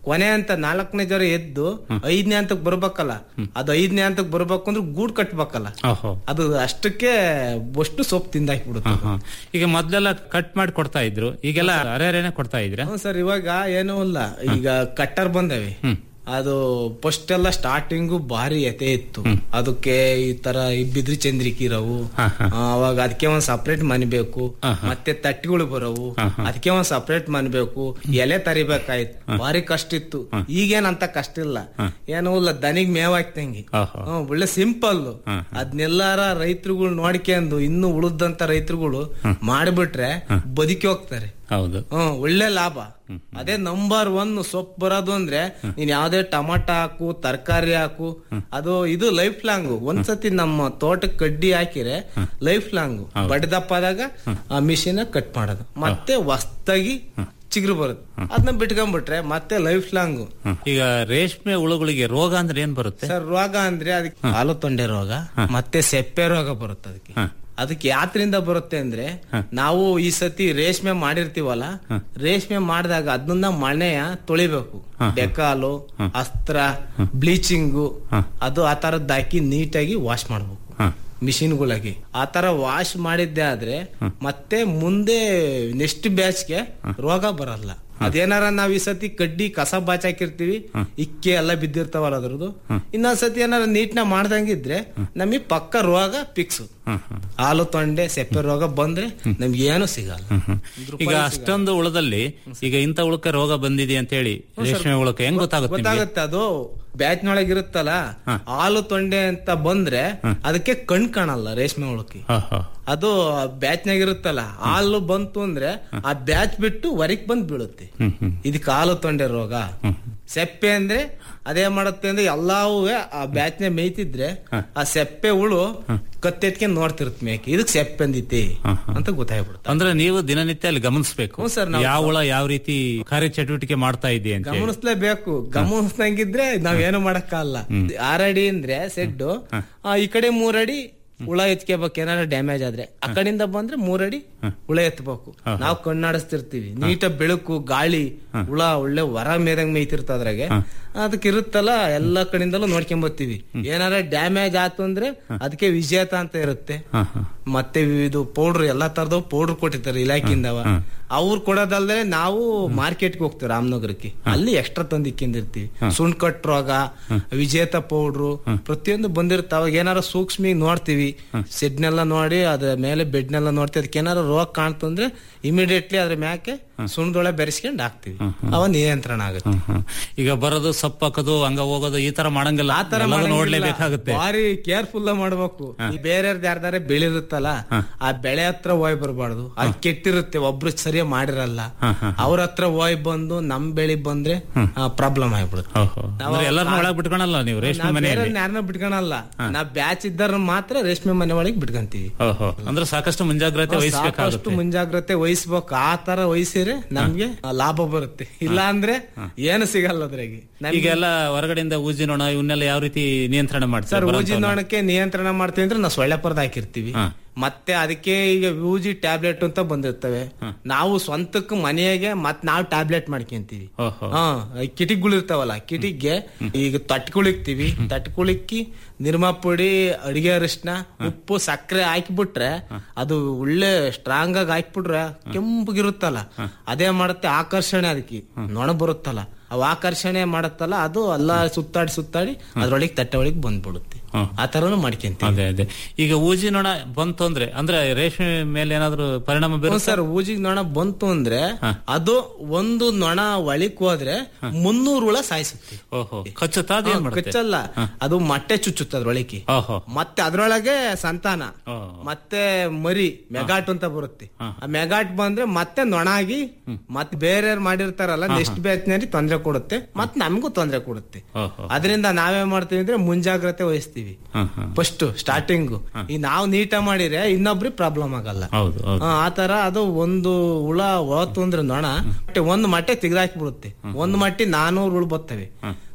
ಕೊನೆ ಅಂತ ನಾಲ್ಕನೇ ಜ್ವರ ಎದ್ದು ಐದನೇ ಹಂತಕ್ ಬರ್ಬೇಕಲ್ಲ ಅದು ಐದನೇ ಹಂತಕ್ ಬರ್ಬೇಕು ಅಂದ್ರೆ ಗೂಡ್ ಕಟ್ಬೇಕಲ್ಲ ಓಹೋ ಅದು ಅಷ್ಟಕ್ಕೆ ಅಷ್ಟು ಸೊಪ್ಪು ತಿಂದಾಕ್ಬಿಡುತ್ತೆ ಹಾ. ಈಗ ಮೊದ್ಲೆಲ್ಲ ಕಟ್ ಮಾಡಿ ಕೊಡ್ತಾ ಇದ್ರು ಈಗೆಲ್ಲ ಅರೆರೇನೆ ಕೊಡ್ತಾ ಇದ್ರ ಹ್ಞೂ ಸರ್ ಇವಾಗ ಏನೂ ಇಲ್ಲ ಈಗ ಕಟ್ಟರ್ ಬಂದವೆ ಅದು ಫಸ್ಟ್ ಎಲ್ಲ ಸ್ಟಾರ್ಟಿಂಗು ಭಾರಿ ಎತೆ ಇತ್ತು ಅದಕ್ಕೆ ಈ ತರ ಈ ಬಿದ್ರಿ ಚಂದ್ರಿಕಿ ಇರವು ಆ, ಅವಾಗ ಅದಕ್ಕೆ ಒಂದ್ ಸಪ್ರೇಟ್ ಮನೆ ಬೇಕು ಮತ್ತೆ ತಟ್ಟಿಗಳು ಬರವು ಅದಕ್ಕೆ ಒಂದ್ ಸಪ್ರೇಟ್ ಮನೆ ಬೇಕು ಎಲೆ ತರಿಬೇಕಾಯ್ತು ಭಾರಿ ಕಷ್ಟ ಇತ್ತು ಈಗೇನಂತ ಕಷ್ಟ ಇಲ್ಲ ಏನೂ ಇಲ್ಲ ದನಿಗ್ ಮೇವ್ ಹಾಕ್ತಂಗಿ ಓಹೋ. ಹ್ಮ್, ಒಳ್ಳೆ ಸಿಂಪಲ್ ಅದ್ನೆಲ್ಲಾರ ರೈತರುಗಳು ನೋಡ್ಕೊಂಡು ಇನ್ನು ಉಳಿದಂತ ರೈತರುಗಳು ಮಾಡಿಬಿಟ್ರೆ ಬದುಕಿ ಹೋಗ್ತಾರೆ ಹೌದು ಹ್ಮ್ ಒಳ್ಳೆ ಲಾಭ ಅದೇ ನಂಬರ್ ಒನ್ ಸೊಪ್ಪು ಬರೋದು ಅಂದ್ರೆ ನೀನ್ ಯಾವ್ದೇ ಟಮಾಟ ಹಾಕು ತರಕಾರಿ ಹಾಕು ಅದು ಇದು ಲೈಫ್ ಲಾಂಗ್ ಒಂದ್ಸತಿ ನಮ್ಮ ತೋಟಕ್ಕೆ ಕಡ್ಡಿ ಹಾಕಿರೆ ಲೈಫ್ ಲಾಂಗ್ ಬಡ್ದಪ್ಪಾದಾಗ ಆ ಮಿಷಿನ್ ಕಟ್ ಮಾಡೋದು ಮತ್ತೆ ಹೊಸ್ದಾಗಿ ಚಿಗುರು ಬರುತ್ತೆ ಅದನ್ನ ಬಿಟ್ಕೊಂಡ್ಬಿಟ್ರೆ ಮತ್ತೆ ಲೈಫ್ ಲಾಂಗ್ ಈಗ ರೇಷ್ಮೆ ಹುಳುಗಳಿಗೆ ರೋಗ ಅಂದ್ರೆ ಏನ್ ಬರುತ್ತೆ ಸರ್ ರೋಗ ಅಂದ್ರೆ ಅದಕ್ಕೆ ಹಾಲು ತೊಂಡೆ ರೋಗ ಮತ್ತೆ ಸೆಪ್ಪೆ ರೋಗ ಬರುತ್ತೆ ಅದಕ್ಕೆ ಅದಕ್ಕೆ ಯಾತ್ರಿಂದ ಬರುತ್ತೆ ಅಂದ್ರೆ ನಾವು ಈ ಸತಿ ರೇಷ್ಮೆ ಮಾಡಿರ್ತೀವಲ್ಲ ರೇಷ್ಮೆ ಮಾಡಿದಾಗ ಅದನ್ನ ಮಳೆಯ ತೊಳಿಬೇಕು ಡೆಕಾಲು ಅಸ್ತ್ರ ಬ್ಲೀಚಿಂಗು ಅದು ಆ ತರದ್ ಹಾಕಿ ನೀಟಾಗಿ ವಾಶ್ ಮಾಡ್ಬೇಕು ಮಿಷಿನ್ಗಳಿಗೆ ಆ ತರ ವಾಶ್ ಮಾಡಿದ್ದೆ ಆದ್ರೆ ಮತ್ತೆ ಮುಂದೆ ನೆಕ್ಸ್ಟ್ ಬ್ಯಾಚ್ಗೆ ರೋಗ ಬರಲ್ಲ ಅದೇನಾರ ನಾವ್ ಈ ಸತಿ ಕಡ್ಡಿ ಕಸ ಬಾಚಾಕಿರ್ತೀವಿ ಇಕ್ಕೆ ಎಲ್ಲ ಬಿದ್ದಿರ್ತಾವಲ್ಲ ಅದ್ರದ್ದು ಇನ್ನೊಂದ್ ಸತಿ ಏನಾರ ನೀಟ್ನ ಮಾಡ್ದಂಗಿದ್ರೆ ನಮಗೆ ಪಕ್ಕ ರೋಗ ಫಿಕ್ಸ್ ಹಾಲು ತೊಂಡೆ ಸೆಪ್ಪೆ ರೋಗ ಬಂದ್ರೆ ನಮ್ಗೆ ಏನು ಸಿಗಲ್ಲ ಈಗ ಅಷ್ಟೊಂದು ಉಳದಲ್ಲಿ ಈಗ ಇಂಥ ಉಳಕ್ಕೆ ರೋಗ ಬಂದಿದೆ ಅಂತ ಹೇಳಿ ರೇಷ್ಮೆ ಉಳಕ್ಕೆ ಹೆಂಗ್ ಗೊತ್ತಾಗುತ್ತೆ ನಿಮ್ಗೆ? ಗೊತ್ತಾಗುತ್ತೆ ಅದು ಬ್ಯಾಚ್ನೊಳಗೆ ಇರುತ್ತಲ್ಲ ಹಾಲು ತೊಂಡೆ ಅಂತ ಬಂದ್ರೆ ಅದಕ್ಕೆ ಕಣ್ ಕಾಣಲ್ಲ ರೇಷ್ಮೆ ಹುಳಕ್ಕೆ ಹಾ, ಹಾ. ಅದು ಬ್ಯಾಚ್ನಾಗ ಇರುತ್ತಲ್ಲ ಹಾಲು ಬಂತು ಅಂದ್ರೆ ಆ ಬ್ಯಾಚ್ ಬಿಟ್ಟು ಹೊರಗ್ ಬಂದ್ ಬೀಳುತ್ತೆ ಇದಕ್ಕೆ ಹಾಲು ತೊಂಡೆ ರೋಗ ಸೆಪ್ಪೆ ಅಂದ್ರೆ ಅದೇ ಮಾಡುತ್ತೆ ಅಂದ್ರೆ ಎಲ್ಲಾವು ಆ ಬ್ಯಾಚ್ನ ಮೇಯ್ತಿದ್ರೆ ಆ ಸೆಪ್ಪೆ ಹುಳು ಕತ್ತೆತ್ಕೊಂಡ್ ನೋಡ್ತಿರುತ್ತೆ ಮೇಕೆ ಇದಕ್ ಸೆಪ್ಪೆ ಅಂದಿತಿ ಅಂತ ಗೊತ್ತಾಗ್ಬಿಡುತ್ತೆ ಅಂದ್ರೆ ನೀವು ದಿನನಿತ್ಯ ಅಲ್ಲಿ ಗಮನಿಸಬೇಕು ಹ್ಞೂ ಸರ್, ನಾವು- ಯಾವ ಹುಳ ಯಾವ ರೀತಿ ಕಾರ್ಯಚಟುವಟಿಕೆ ಮಾಡ್ತಾ ಇದೆ ಅಂತ ಹೇಳಿ. ಗಮನಿಸ್ಲೇಬೇಕು ಗಮನಿಸ್ದಂಗಿದ್ರೆ ನಾವೇನು ಮಾಡಕ್ಕಾಗಲ್ಲ ಆರಡಿ ಅಂದ್ರೆ ಸೆಡ್ಡು ಆ, ಈ ಕಡೆ ಮೂರಡಿ ಹುಳ ಎತ್ಕೋಬೇಕು ಏನಾರ ಡ್ಯಾಮೇಜ್ ಆದ್ರೆ ಆ ಕಡೆಯಿಂದ ಬಂದ್ರೆ ಮೂರಡಿ ಹುಳ ಎತ್ಬೇಕು ನಾವು ಕಣ್ಣಾಡಿಸ್ತಿರ್ತೀವಿ ನೀಟಾಗಿ ಬೆಳಕು ಗಾಳಿ ಹುಳ ಒಳ್ಳೆ ಹೊರ ಮೇದಂಗ್ ಮೇಯ್ತಿರ್ತ ಅದ್ರಾಗೆ ಅದಕ್ಕೆ ಇರುತ್ತಲ್ಲ ಎಲ್ಲಾ ಕಡೆಯಿಂದಲೂ ನೋಡ್ಕೊಂಡ್ ಬರ್ತೀವಿ ಏನಾರ ಡ್ಯಾಮೇಜ್ ಆತು ಅಂದ್ರೆ ಅದಕ್ಕೆ ವಿಜೇತ ಅಂತ ಇರುತ್ತೆ ಮತ್ತೆ ಇದು ಪೌಡರ್ ಎಲ್ಲಾ ತರದ ಪೌಡರ್ ಕೊಟ್ಟಿರ್ತಾರೆ ಇಲಾಖೆಯಿಂದವ ಅವ್ರು ಕೊಡೋದಲ್ದೆ ನಾವು ಮಾರ್ಕೆಟ್ಗೆ ಹೋಗ್ತೀವಿ ರಾಮನಗರಕ್ಕೆ ಅಲ್ಲಿ ಎಕ್ಸ್ಟ್ರಾ ತಂದಿಕ್ಕಿಂದಿರ್ತೀವಿ ಸುಣ್ ಕಟ್ ರೋಗ ವಿಜೇತ ಪೌಡ್ರು ಪ್ರತಿಯೊಂದು ಬಂದಿರುತ್ತೆ ಅವಾಗ ಏನಾರ ಸೂಕ್ಷ್ಮ ನೋಡ್ತೀವಿ ಸೆಡ್ನೆಲ್ಲ ನೋಡಿ ಅದ್ರ ಮೇಲೆ ಬೆಡ್ನೆಲ್ಲ ನೋಡ್ತೀವಿ ಅದಕ್ಕೆ ಏನಾರ ರೋಗ ಕಾಣ್ತಂದ್ರೆ ಇಮಿಡಿಯೇಟ್ಲಿ ಅದ್ರ ಮ್ಯಾಕೆ ಸುಣ್ಣದೊಳೆ ಬೆರೆಸ್ಕೊಂಡು ಹಾಕ್ತಿವಿ ಅವ ನಿಯಂತ್ರಣ ಆಗುತ್ತೆ ಹ್ಮ್. ಈಗ ಬರೋದು ಸೊಪ್ಪು ಹಾಕೋದು ಹಂಗ ಹೋಗೋದು ಈ ತರ ಮಾಡಂಗಿಲ್ಲ ಆ ತರ ಎಲ್ಲದೂ ಮಾಡಂಗಿಲ್ಲ. ನೋಡ್ಲೇಬೇಕಾಗುತ್ತೆ ಭಾರಿ ಕೇರ್ಫುಲ್ ಮಾಡ್ಬೇಕು ಈ ಬೇರೆಯವ್ರದ್ದು ಯಾರ್ದಾರೆ ಬೆಳಿರುತ್ತಲ್ಲ ಆ ಬೆಳೆ ಹತ್ರ ಹೋಯ್ ಬರಬಾರ್ದು ಅದು ಕೆಟ್ಟಿರುತ್ತೆ ಒಬ್ರು ಸರಿಯಾಗಿ ಮಾಡಿರಲ್ಲ ಅವ್ರ ಹತ್ರ ಹೋಯ್ ಬಂದು ನಮ್ ಬೆಳಿ ಬಂದ್ರೆ ಪ್ರಾಬ್ಲಮ್ ಆಗ್ಬಿಡುತ್ತೆ ಓಹೋ. ಅಂದ್ರೆ ಎಲ್ಲರನ್ನೂ ಒಳಗ್ ಬಿಟ್ಕೊಳಲ್ಲ ನೀವು ರೇಷ್ಮೆ ನಾವ್ ಮನೆಯಲ್ಲಿ ಬೇರೆಯವ್ರನ್ನ ಯಾರನ್ನ ಬಿಟ್ಕೊಳಲ್ಲ ನಾವ್ ಬ್ಯಾಚ್ ಇದ್ದಾರ ಮಾತ್ರ ರೇಷ್ಮೆ ಮನೆ ಒಳಗೆ ಬಿಟ್ಕೊಂತೀವಿ ಓಹೋ ಅಂದ್ರೆ ಸಾಕಷ್ಟು ಮುಂಜಾಗ್ರತೆ ಸಾಕಷ್ಟು ವಹಿಸ್ಬೇಕಾಗುತ್ತೆ ಮುಂಜಾಗ್ರತೆ ವಹಿಸ್ಬೇಕು ಆ ತರ ವಹಿಸಿದ್ರೆ ನಮ್ಗೆ ಲಾಭ ಬರುತ್ತೆ ಇಲ್ಲ ಅಂದ್ರೆ ಏನು ಸಿಗಲ್ಲ ಅದ್ರಾಗೆ ನಮ್ಗೆ- ಈಗೆಲ್ಲ ಹೊರಗಡೆಯಿಂದ ಊಜಿ ನೋಣ ಇವನ್ನೆಲ್ಲ ಯಾವ ರೀತಿ ನಿಯಂತ್ರಣ ಸರ್ ಮಾಡ್ತಾರೆ ಊಜಿ ನೋಣಕ್ಕೆ ನಿಯಂತ್ರಣ ಮಾಡ್ತೀವಿ ಅಂದ್ರೆ ನಾವು ಸೊಳ್ಳೆ ಪರ್ದ ಹಾಕಿರ್ತೀವಿ ಮತ್ತೆ ಅದಕ್ಕೆ ಈಗ ಯೂಜಿ ಟ್ಯಾಬ್ಲೆಟ್ ಅಂತ ಬಂದಿರ್ತವೆ ನಾವು ಸ್ವಂತಕ್ಕೆ ಮನೆಯಾಗೆ ಮತ್ ನಾವು ಟ್ಯಾಬ್ಲೆಟ್ ಮಾಡ್ಕೊಂತೀವಿ ಓಹೋ. ಹಾ ಕಿಟಿಗಳು ಇರ್ತಾವಲ್ಲ ಕಿಟಿಗೆ ಈಗ ತಟ್ಕೊಳಿಕ್ತಿವಿ ತಟ್ಕೊಳಿಕ್ಕಿ ನಿರ್ಮಾ ಪುಡಿ ಅಡಿಗೆ ಅರಿಶಿನ ಉಪ್ಪು ಸಕ್ಕರೆ ಹಾಕಿಬಿಟ್ರೆ ಅದು ಒಳ್ಳೆ ಸ್ಟ್ರಾಂಗ್ ಆಗಿ ಹಾಕ್ಬಿಟ್ರೆ ಕೆಂಪಗಿರುತ್ತಲ್ಲ ಅದೇ ಮಾಡುತ್ತೆ ಆಕರ್ಷಣೆ ಅದಕ್ಕೆ ನೊಣ ಬರುತ್ತಲ್ಲ ಅವು ಆಕರ್ಷಣೆ ಮಾಡುತ್ತಲ್ಲ ಅದು ಎಲ್ಲ ಸುತ್ತಾಡಿ ಸುತ್ತಾಡಿ ಅದ್ರೊಳಗೆ ತಟ್ಟೆ ಒಳಗೆ ಬಂದ್ಬಿಡುತ್ತೆ ಆ ತರನು ಮಾಡ್ಕೊಂತೀವಿ ಅದೇ ಅದೇ ಈಗ ಊಜಿ ನೋಣ ಬಂತು ಅಂದ್ರೆ ಅಂದ್ರೆ ರೇಷ್ಮೆ ಮೇಲೆ ಏನಾದ್ರು ಪರಿಣಾಮ ಹ್ಞೂ ಬೀರುತ್ತೆ ಸರ್ ಊಜಿಗ್ ನೊಣ ಬಂತು ಅಂದ್ರೆ ಅದು ಒಂದು ನೊಣ ಒಳಿಕ್ ಹೋದ್ರೆ ಮುನ್ನೂರು ಹುಳ ಸಾಯಿಸುತ್ತೆ ಓಹೋ ಕಚ್ಚುತ್ತಾ ಅದೇನ್ ಹಾ, ಮಾಡುತ್ತೆ ಕಚ್ಚಲ್ಲ ಅದು ಮೊಟ್ಟೆ ಚುಚ್ಚುತ್ತೆ ಅದ್ರೊಳಗೆ ಓಹೋ ಮತ್ತೆ ಅದ್ರೊಳಗೆ ಸಂತಾನ ಓ. ಮತ್ತೆ ಮರಿ ಮೆಗಾಟ್ ಅಂತ ಬರುತ್ತೆ ಆ ಮೆಗಾಟ್ ಬಂದ್ರೆ ಮತ್ತೆ ನೊಣ ಆಗಿ ಮತ್ತೆ ಬೇರೆಯವ್ರು ಮಾಡಿರ್ತಾರಲ್ಲ ನೆಕ್ಸ್ಟ್ ಬ್ಯಾಚ್ ನಲ್ಲಿ ತೊಂದರೆ ಕೊಡುತ್ತೆ ಮತ್ತೆ ನಮಗೂ ತೊಂದರೆ ಕೊಡುತ್ತೆ ಓಹೋ ಅದರಿಂದ ನಾವೇನ್ ಮಾಡ್ತೀವಿ ಅಂದ್ರೆ ಮುಂಜಾಗ್ರತೆ ವಹಿಸ್ತೀವಿ ಹಾ, ಹಾ. ಫಸ್ಟ್ ಸ್ಟಾರ್ಟಿಂಗ್ ಈ ನಾವು ನೀಟ ಮಾಡಿದ್ರೆ ಇನ್ನೊಬ್ರಿಗೆ ಪ್ರಾಬ್ಲಮ್ ಆಗಲ್ಲ ಹೌದು ಹೌದು ಆ ತರ ಅದು ಒಂದು ಹುಳ ಹೋತು ಅಂದ್ರೆ ನೊಣ ಮತ್ತೆ ಒಂದು ಮಟ್ಟೆ ತೆಗೆದಾಕಿ ಬಿಡುತ್ತೆ ಒಂದು ಮಟ್ಟಿ ನಾನೂರು ಹುಳು ಬರ್ತವೆ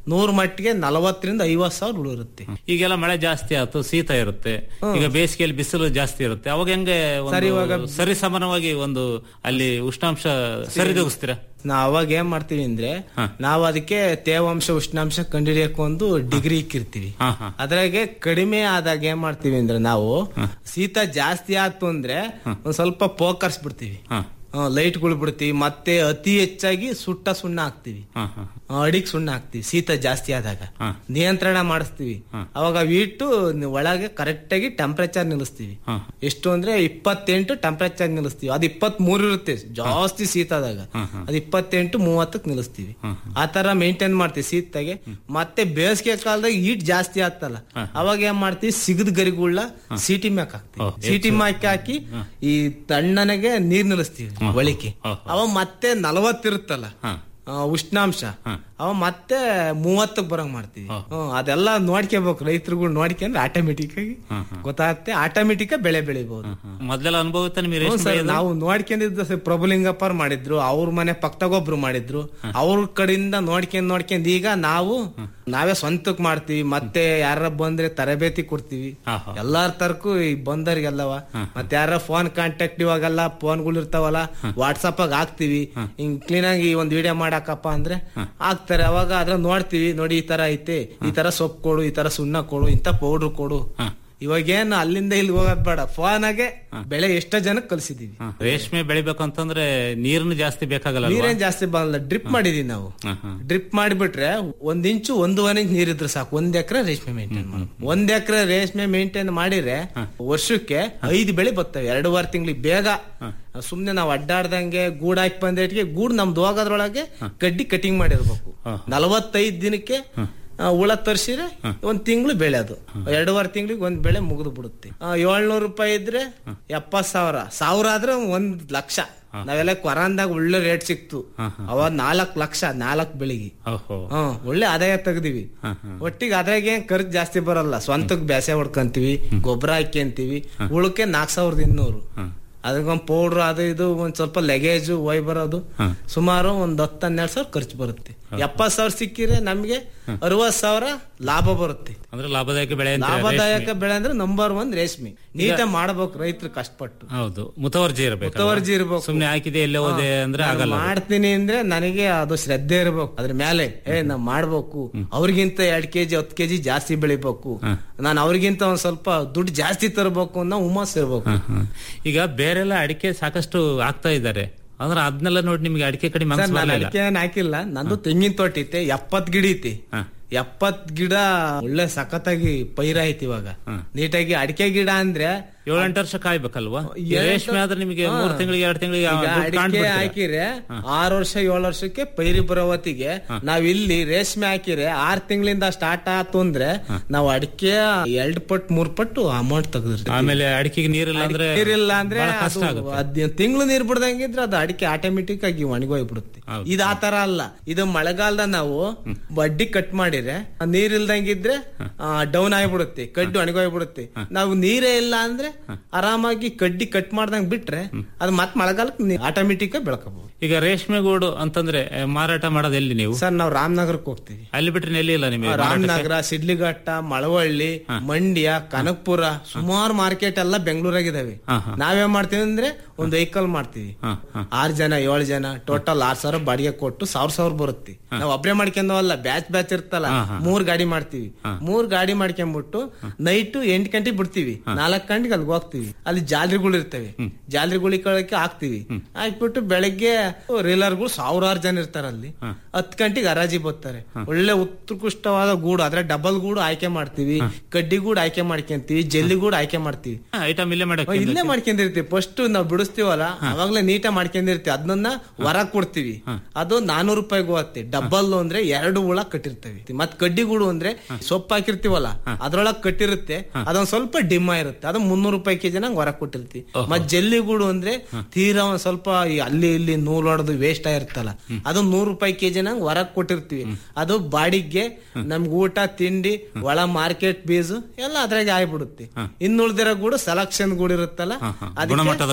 ನೂರ್ ಮಟ್ಟಿಗೆ ನಲವತ್ತರಿಂದ ಐವತ್ ಸಾವಿರ ಹುಳು ಇರುತ್ತೆ ಈಗೆಲ್ಲ ಮಳೆ ಜಾಸ್ತಿ ಆಯ್ತು ಶೀತ ಇರುತ್ತೆ ಈಗ ಬೇಸಿಗೆಯಲ್ಲಿ ಬಿಸಿಲು ಜಾಸ್ತಿ ಇರುತ್ತೆ ಅವಾಗ ಹೆಂಗೆ ಒಂದು ಸರಿ, ಇವಾಗ- ಸರಿ ಸಮಾನವಾಗಿ ಒಂದು ಅಲ್ಲಿ ಉಷ್ಣಾಂಶ ಸರಿದೂಗಿಸ್ತೀರಾ ನಾವ್ ಅವಾಗ ಏನ್ ಮಾಡ್ತೀವಿ ಅಂದ್ರೆ ನಾವ್ ಅದಕ್ಕೆ ತೇವಾಂಶ ಉಷ್ಣಾಂಶ ಕಂಡುಹಿಡಿಯಕ್ಕೆ ಒಂದು ಡಿಗ್ರಿ ಇಕ್ಕಿರ್ತೀವಿ ಹಾ, ಹಾ. ಅದ್ರಾಗೆ ಕಡಿಮೆ ಆದಾಗ ಏನ್ ಮಾಡ್ತೀವಿ ಅಂದ್ರೆ ನಾವು ಶೀತ ಜಾಸ್ತಿ ಆಯ್ತು ಅಂದ್ರೆ ಒಂದ್ ಸ್ವಲ್ಪ ಪೋಕರ್ಸ್ ಬಿಡ್ತೀವಿ ಹಾ. ಲೈಟ್ಗಳು ಬಿಡ್ತೀವಿ ಮತ್ತೆ ಅತಿ ಹೆಚ್ಚಾಗಿ ಸುಟ್ಟ ಸುಣ್ಣ ಹಾಕ್ತಿವಿ ಹಾ, ಹಾ. ಅಡಿಗೆ ಸುಣ್ಣ ಹಾಕ್ತಿವಿ ಶೀತ ಜಾಸ್ತಿ ಆದಾಗ ಹಾ. ನಿಯಂತ್ರಣ ಮಾಡಿಸ್ತೀವಿ ಅವಾಗ ಇಟ್ಟು ಒಳಗೆ ಕರೆಕ್ಟ್ ಆಗಿ ಟೆಂಪರೇಚರ್ ನಿಲ್ಲಿಸ್ತೀವಿ ಹಾ. ಎಷ್ಟು ಅಂದ್ರೆ ಇಪ್ಪತ್ತೆಂಟು ಟೆಂಪರೇಚರ್ ನಿಲ್ಲಿಸ್ತೀವಿ ಅದು ಇಪ್ಪತ್ತ್ ಮೂರು ಇರುತ್ತೆ ಜಾಸ್ತಿ ಶೀತ ಆದಾಗ ಅದು ಇಪ್ಪತ್ತೆಂಟು ಮೂವತ್ತಕ್ಕೆ ನಿಲ್ಲಿಸ್ತೀವಿ ಆ ತರ ಮೇಂಟೈನ್ ಮಾಡ್ತೀವಿ ಶೀತಾಗೆ ಮತ್ತೆ ಬೇಸಿಗೆ ಕಾಲದಾಗ ಹೀಟ್ ಜಾಸ್ತಿ ಆಗ್ತಲ್ಲ ಅವಾಗ ಏನ್ ಮಾಡ್ತೀವಿ ಸಿಗದ್ ಗರಿಗುಳ್ಳ ಸೀಟಿ ಮ್ಯಾಕ್ ಹಾಕ್ತಿವಿ ಸೀಟಿ ಮ್ಯಾಕ್ ಹಾಕಿ ಈ ತಣ್ಣನೆಗೆ ನೀರ್ ನಿಲ್ಲಿಸ್ತೀವಿ ಒಳಿಕೆ ಅವ ಮತ್ತೆ ನಲವತ್ತಿರುತ್ತಲ್ಲ ಆ, ಉಷ್ಣಾಂಶ ಅವ ಮತ್ತೆ ಮೂವತ್ತಕ್ಕೆ ಬರಂಗ್ ಮಾಡ್ತೀವಿ ಹ್ಮ್, ಅದೆಲ್ಲ ನೋಡ್ಕೋಬೇಕು ರೈತರುಗಳು ನೋಡ್ಕೊಂಡ್ರೆ ಆಟೋಮೆಟಿಕ್ ಆಗಿ ಗೊತ್ತಾಗುತ್ತೆ ಆಟೋಮೆಟಿಕ್ ಬೆಳೆ ಬೆಳಿಬಹುದು ಮೊದ್ಲೆಲ್ಲ ಅನುಭವ ಇತ್ತ ನಿಮಗೆ ಹ್ಞೂ ರೇಷ್ಮೆ ಸರ್ ಬೆಳೆಯೋದು? ನಾವು ನೋಡ್ಕೊಂಡಿದ್ದ ಸರ್ ಪ್ರಭುಲಿಂಗಪ್ಪರ್ ಮಾಡಿದ್ರು ಅವ್ರ ಮನೆ ಪಕ್ಕದಾಗೊಬ್ರು ಮಾಡಿದ್ರು ಅವ್ರ ಕಡೆಯಿಂದ ನೋಡ್ಕೊಂಡ್ ನೋಡ್ಕೊಂಡ್ ಈಗ ನಾವು ನಾವೇ ಸ್ವಂತಕ್ ಮಾಡ್ತೀವಿ ಮತ್ತೆ ಯಾರ ಬಂದ್ರೆ ತರಬೇತಿ ಕೊಡ್ತೀವಿ ಎಲ್ಲಾರ ತರಕು ಈ ಬಂದವ್ರಿಗೆಲ್ಲವ ಮತ್ತೆ ಯಾರ ಫೋನ್ ಕಾಂಟ್ಯಾಕ್ಟ್ ಇವಾಗೆಲ್ಲ ಫೋನ್ಗಳು ಇರ್ತಾವಲ್ಲ ವಾಟ್ಸಪ್ ಆಗ ಹಾಕ್ತಿವಿ ಹಿಂಗ್ ಕ್ಲೀನ್ ಆಗಿ ಒಂದ್ ವಿಡಿಯೋ ಮಾಡಾಕಪ್ಪ ಅಂದ್ರೆ ಹಾಕ್ತಾರೆ ಅವಾಗ ಅದ್ರ ನೋಡ್ತೀವಿ ನೋಡಿ ಈ ತರ ಐತೆ ಈ ತರ ಸೊಪ್ಪು ಕೊಡು ಈ ತರ ಸುಣ್ಣ ಕೊಡು ಇಂತ ಪೌಡ್ರ್ ಕೊಡು ಇವಾಗೇನು ಅಲ್ಲಿಂದ ಇಲ್ಲಿ ಹೋಗೋದ್ ಬೇಡ ಫೋನಾಗೆ ಬೆಳೆ ಎಷ್ಟೋ ಜನಕ್ಕೆ ಕಲ್ಸಿದೀವಿ ರೇಷ್ಮೆ ಬೆಳಿಬೇಕು ಅಂತಂದ್ರೆ ನೀರನ್ನು ಜಾಸ್ತಿ ಬೇಕಾಗಲ್ಲ ಅಲ್ವಾ? ನೀರೇನ್ ಜಾಸ್ತಿ ಬರಲ್ಲ ಡ್ರಿಪ್ ಮಾಡಿದೀವಿ ನಾವು ಹಾ, ಹಾ. ಡ್ರಿಪ್ ಮಾಡಿಬಿಟ್ರೆ ಒಂದ್ ಇಂಚು ಒಂದೂವರೆ ಇಂಚ್ ನೀರಿದ್ರೆ ಸಾಕು ಒಂದ್ ಎಕರೆ ರೇಷ್ಮೆ ಮೇಂಟೈನ್ ಮಾಡಿ ಒಂದ್ ಎಕರೆ ರೇಷ್ಮೆ ಮೇಂಟೈನ್ ಮಾಡಿದ್ರೆ ವರ್ಷಕ್ಕೆ ಐದು ಬೆಳೆ ಬರ್ತವೆ ಎರಡೂವರೆ ತಿಂಗಳಿಗೆ ಬೇಗ ಸುಮ್ನೆ ನಾವು ಅಡ್ಡಾಡ್ದಂಗೆ ಗೂಡ್ ಹಾಕಿ ಬಂದೇಟ್ಗೆ ಗೂಡ್ ನಮ್ದು ಹೋಗೋದ್ರೊಳಗೆ ಕಡ್ಡಿ ಕಟಿಂಗ್ ಮಾಡಿರ್ಬೇಕು ನಲವತ್ತೈದು ದಿನಕ್ಕೆ ಆ, ಹುಳ ತರ್ಸಿದ್ರೆ ಒಂದ್ ತಿಂಗಳು ಬೆಳೆ ಅದು ಎರಡೂವರೆ ತಿಂಗಳಿಗೆ ಒಂದ್ ಬೆಳೆ ಮುಗಿದು ಬಿಡುತ್ತೆ ಏಳ್ನೂರು ರೂಪಾಯಿ ಇದ್ರೆ ಎಪ್ಪತ್ ಸಾವಿರ ಸಾವಿರ ಆದ್ರೆ ಒಂದ್ ಲಕ್ಷ ನಾವೆಲ್ಲ ಕೊರಾನ್ದಾಗ ಒಳ್ಳೆ ರೇಟ್ ಸಿಕ್ತು ಅವಾಗ ನಾಲ್ಕ್ ಲಕ್ಷ ನಾಲ್ಕ್ ಬೆಳಿಗ್ಗೆ ಓಹೋ ಹ್ಮ್ ಒಳ್ಳೆ ಆದಾಯ ತೆಗ್ದಿವಿ ಒಟ್ಟಿಗೆ ಅದ್ರಾಗ ಏನ್ ಖರ್ಚು ಜಾಸ್ತಿ ಬರಲ್ಲ ಸ್ವಂತಕ್ ಬ್ಯಾಸೆ ಹೊಡ್ಕಂತೀವಿ ಗೊಬ್ಬರ ಹಾಕ್ಯಂತೀವಿ ಉಳಕ್ಕೆ ನಾಲ್ಕ್ ಸಾವಿರದ ಇನ್ನೂರು ಅದಕ್ಕೊಂದ್ ಪೌಡ್ರ್ ಅದು ಇದು ಒಂದ್ ಸ್ವಲ್ಪ ಲಗೇಜ್ ಒಯ್ ಬರೋದು ಸುಮಾರು ಒಂದ್ ಹತ್ತು ಹನ್ನೆರಡು ಸಾವಿರ ಖರ್ಚು ಬರುತ್ತೆ ಎಪ್ಪತ್ ಸಾವಿರ ಸಿಕ್ಕಿದ್ರೆ ನಮ್ಗೆ ಅರವತ್ ಸಾವಿರ ಲಾಭ ಬರುತ್ತೆ ಅಂದ್ರೆ ಲಾಭದಾಯಕ ಬೆಳೆ ಅಂತೀರಾ ಲಾಭದಾಯಕ ರೇಷ್ಮೆ? ಬೆಳೆ ಅಂದ್ರೆ ನಂಬರ್ ಒನ್ ರೇಷ್ಮೆ ನೀಟಾಗಿ ಮಾಡ್ಬೇಕು ರೈತರು ಕಷ್ಟಪಟ್ಟು ಹೌದು ಮುತವರ್ಜಿ ಇರಬೇಕು ಮುತುವರ್ಜಿ ಇರ್ಬೇಕು. ಸುಮ್ನೆ ಹಾಕಿದೆ ಎಲ್ಲೇ ಹೋದೆ ಅಂದ್ರೆ ನಾನು ಆಗಲ್ಲ ಅದು. ಮಾಡ್ತೀನಿ ಅಂದ್ರೆ ನನಗೆ ಅದು ಶ್ರದ್ಧೆ ಇರ್ಬೇಕು ಅದ್ರ ಮೇಲೆ ಏ ನಾ ಮಾಡ್ಬೇಕು ಅವ್ರಿಗಿಂತ ಎರಡ್ ಕೆಜಿ ಹತ್ತು ಕೆಜಿ ಜಾಸ್ತಿ ಬೆಳಿಬೇಕು ನಾನು ಅವ್ರಿಗಿಂತ ಒಂದ್ ಸ್ವಲ್ಪ ದುಡ್ಡು ಜಾಸ್ತಿ ತರಬೇಕು ಅನ್ನೋ ಹುಮ್ಮಸ್ ಇರ್ಬೇಕು ಹ, ಹ. ಈಗ ಬೇರೆಲ್ಲ ಅಡಿಕೆ ಸಾಕಷ್ಟು ಆಗ್ತಾ ಇದ್ದಾರೆ ಅಂದ್ರೆ ಅದನ್ನೆಲ್ಲ ನೋಡಿ ನಿಮ್ಗೆ ಅಡಿಕೆ ಕಡೆ ಸರ್ ಮನಸ್ಸು ನಾನು ಬರಲಿಲ್ಲ ಅಡಿಕೆ ಏನ್ ಹಾಕಿಲ್ಲ ನಂದು ತೆಂಗಿನ ತೋಟ ಐತೆ ಎಪ್ಪತ್ ಗಿಡ ಐತಿ ಎಪ್ಪತ್ ಗಿಡ ಒಳ್ಳೆ ಸಖತ್ತಾಗಿ ಪೈರ ಐತಿ ಇವಾಗ ನೀಟಾಗಿ ಅಡಿಕೆ ಗಿಡ ಅಂದ್ರೆ ಏಳೆಂಟು ವರ್ಷ ಕಾಯ್ಬೇಕಲ್ವಾ ಈ ಏಳೆಂಟು- ರೇಷ್ಮೆ ಆದ್ರೆ ನಿಮಗೆ ಹಾ. ಮೂರ್ ತಿಂಗಳಿಗೆ ಎರಡು ತಿಂಗಳಿಗೆ ಈಗ ದುಡ್ಡು ಅಡಿಕೆ ಕಾಣ್ಬಿಡ್ತೀರ. ಹಾಕಿದ್ರೆ ಆರು ವರ್ಷ ಏಳು ವರ್ಷಕ್ಕೆ ಪೈರಿ ಬರೋ ಹೊತ್ತಿಗೆ ನಾವ್ ಇಲ್ಲಿ ರೇಷ್ಮೆ ಹಾಕಿದ್ರೆ ಆರ್ ತಿಂಗಳಿಂದ ಸ್ಟಾರ್ಟ್ ಆತು ಅಂದ್ರೆ ನಾವು ಅಡಿಕೆ ಎರಡ್ ಪಟ್ಟು ಮೂರ್ ಪಟ್ಟು ಅಮೌಂಟ್ ತೆಗೆದಿರ್ತೀವಿ ಆಮೇಲೆ ಅಡಿಕೆಗೆ ನೀರಿಲ್ಲ ಅಂದ್ರೆ ನೀರಿಲ್ಲ ಅಂದ್ರೆ ಬಹಳ ಕಷ್ಟ ಆಗುತ್ತೆ ತಿಂಗಳು ನೀರ್ ಬಿಡ್ದಂಗಿದ್ರೆ ಅದು ಅಡಿಕೆ ಆಟೋಮೆಟಿಕ್ ಆಗಿ ಒಣಗೋಗ್ಬಿಡುತ್ತೆ ಇದು ಆ ತರ ಅಲ್ಲ ಇದು ಮಳೆಗಾಲದ ನಾವು ಬಡ್ಡಿ ಕಟ್ ಮಾಡಿದ್ರೆ ನೀರ್ ಇಲ್ದಂಗಿದ್ರೆ ಡೌನ್ ಆಗಿಬಿಡುತ್ತೆ ಕಡ್ಡಿ ಒಣಗೋಗ್ಬಿಡುತ್ತೆ ನಾವು ನೀರೇ ಇಲ್ಲ ಅಂದ್ರೆ ಆರಾಮಾಗಿ ಕಡ್ಡಿ ಕಟ್ ಮಾಡ್ದಂಗ್ ಬಿಟ್ರೆ ಅದು ಮತ್ ಮಳೆಗಾಲಕ್ಕೆ ಆಟೋಮೆಟಿಕ್ ಆಗಿ ಬೆಳ್ಕೋಬಹುದು ಈಗ ರೇಷ್ಮೆ ಗೂಡು ಅಂತಂದ್ರೆ ಆ, ಮಾರಾಟ ಮಾಡೋದು ಎಲ್ಲಿ ನೀವು ಸರ್ ನಾವು ರಾಮನಗರಕ್ಕೆ ಹೋಗ್ತೀವಿ ಅಲ್ಲಿ ಬಿಟ್ರೆ ಎಲ್ಲಿ ಇಲ್ಲ ನಿಮಗೆ ಮಾರಾಟಕ್ಕೆ? ರಾಮನಗರ ಸಿಡ್ಲಿಘಟ್ಟ ಮಳವಳ್ಳಿ ಮಂಡ್ಯ ಕನಕಪುರ ಸುಮಾರು ಮಾರ್ಕೆಟ್ ಎಲ್ಲ ಬೆಂಗಳೂರಾಗಿದಾವೆ ನಾವೇನ್ ಮಾಡ್ತೀವಿ ಅಂದ್ರೆ ಒಂದ್ ವೆಹಿಕಲ್ ಮಾಡ್ತೀವಿ ಆರ್ ಜನ ಏಳು ಜನ ಟೋಟಲ್ ಆರ್ ಸಾವಿರ ಬಾಡಿಗೆ ಕೊಟ್ಟು ಸಾವಿರ ಸಾವಿರ ಬರುತ್ತೆ ನಾವ್ ಒಬ್ರೇ ಮಾಡ್ಕೊಂಡವಲ್ಲ ಬ್ಯಾಚ್ ಬ್ಯಾಚ್ ಇರ್ತಲ್ಲ ಮೂರ್ ಗಾಡಿ ಮಾಡ್ತೀವಿ ಮೂರ್ ಗಾಡಿ ಮಾಡ್ಕೊಂಡ್ಬಿಟ್ಟು ನೈಟ್ ಎಂಟ್ ಗಂಟೆಗೆ ಬಿಡ್ತೀವಿ ನಾಲ್ಕ್ ಗಂಟೆಗೆ ಅಲ್ಲಿಗೆ ಹೋಗ್ತೀವಿ ಅಲ್ಲಿ ಜಾಲರಿಗಳು ಇರ್ತವೆ ಜಾಲರಿಗಳು ಕಳಕ್ಕೆ ಹಾಕ್ತಿವಿ ಹಾಕ್ಬಿಟ್ಟು ಬೆಳಗ್ಗೆ ರೀಲರ್ಗಳು ಸಾವಿರಾರು ಜನ ಇರ್ತಾರ ಅಲ್ಲಿ ಹತ್ ಗಂಟೆಗೆ ಹರಾಜಿ ಬರ್ತಾರೆ ಒಳ್ಳೆ ಉತ್ಕೃಷ್ಟವಾದ ಗೂಡು ಅದ್ರ ಡಬಲ್ ಗೂಡು ಆಯ್ಕೆ ಮಾಡ್ತೀವಿ ಕಡ್ಡಿ ಗೂಡು ಆಯ್ಕೆ ಮಾಡ್ಕೊಂತೀವಿ ಜಲ್ಲಿ ಗೂಡು ಆಯ್ಕೆ ಮಾಡ್ತೀವಿ ಐಟಮ್ ಇಲ್ಲೇ ಮಾಡಕ್ ಇಲ್ಲೇ ಮಾಡ್ಕೊಂಡಿರ್ತೀವಿ ಫಸ್ಟ್ ನಾವು ಬಿಡಿಸ್ತೀವಲ್ಲ ಅವಾಗ್ಲೇ ನೀಟಾಗಿ ಮಾಡ್ಕೊಂಡಿರ್ತೀವಿ ಅದನ್ನ ಹೊರಗ್ ಕೊಡ್ತೀವಿ ಅದು ನಾನೂರು ರೂಪಾಯಿಗೆ ಹೋಗುತ್ತೆ ಡಬಲ್ ಅಂದ್ರೆ ಎರಡು ಹುಳ ಕಟ್ಟಿರ್ತೇವೆ ಮತ್ ಕಡ್ಡಿ ಗೂಡು ಅಂದ್ರೆ ಸೊಪ್ಪು ಹಾಕಿರ್ತೀವಲ್ಲ ಅದ್ರೊಳಗ್ ಕಟ್ಟಿರುತ್ತೆ ಅದೊಂದ್ ಸ್ವಲ್ಪ ಡಿಮ್ಮ ಇರುತ್ತೆ ಅದು ಮುನ್ನೂರು ರೂಪಾಯಿ ಕೆಜಿ ನಂಗೆ ಹೊರಗ್ ಕೊಟ್ಟಿರ್ತೀವಿ ಮತ್ ಜಲ್ಲಿ ಗೂಡು ಅಂದ್ರೆ ತೀರಾ ಒಂದ್ ಸ್ವಲ್ಪ ಈ ಅಲ್ಲಿ ಇಲ್ಲಿ ನೂಲ್ ಹೊಡೆದು ವೇಸ್ಟ್ ಆಗಿರ್ತಲ್ಲ ಅದು ನೂರು ರೂಪಾಯಿ ಕೆಜಿ ನಂಗೆ ಹೊರಗ್ ಕೊಟ್ಟಿರ್ತೀವಿ ಅದು ಬಾಡಿಗೆ ನಮ್ಗೆ ಊಟ ತಿಂಡಿ ಒಳ ಮಾರ್ಕೆಟ್ ಬೀಸು ಎಲ್ಲ ಅದ್ರಾಗೆ ಆಗ್ಬಿಡುತ್ತೆ ಇನ್ನುಳ್ದಿರೋ ಗೂಡು ಸೆಲೆಕ್ಷನ್ ಗೂಡು ಇರುತ್ತಲ್ಲ ಅದಕ್ಕೆ- ಗುಣಮಟ್ಟದ ಗೂಡು.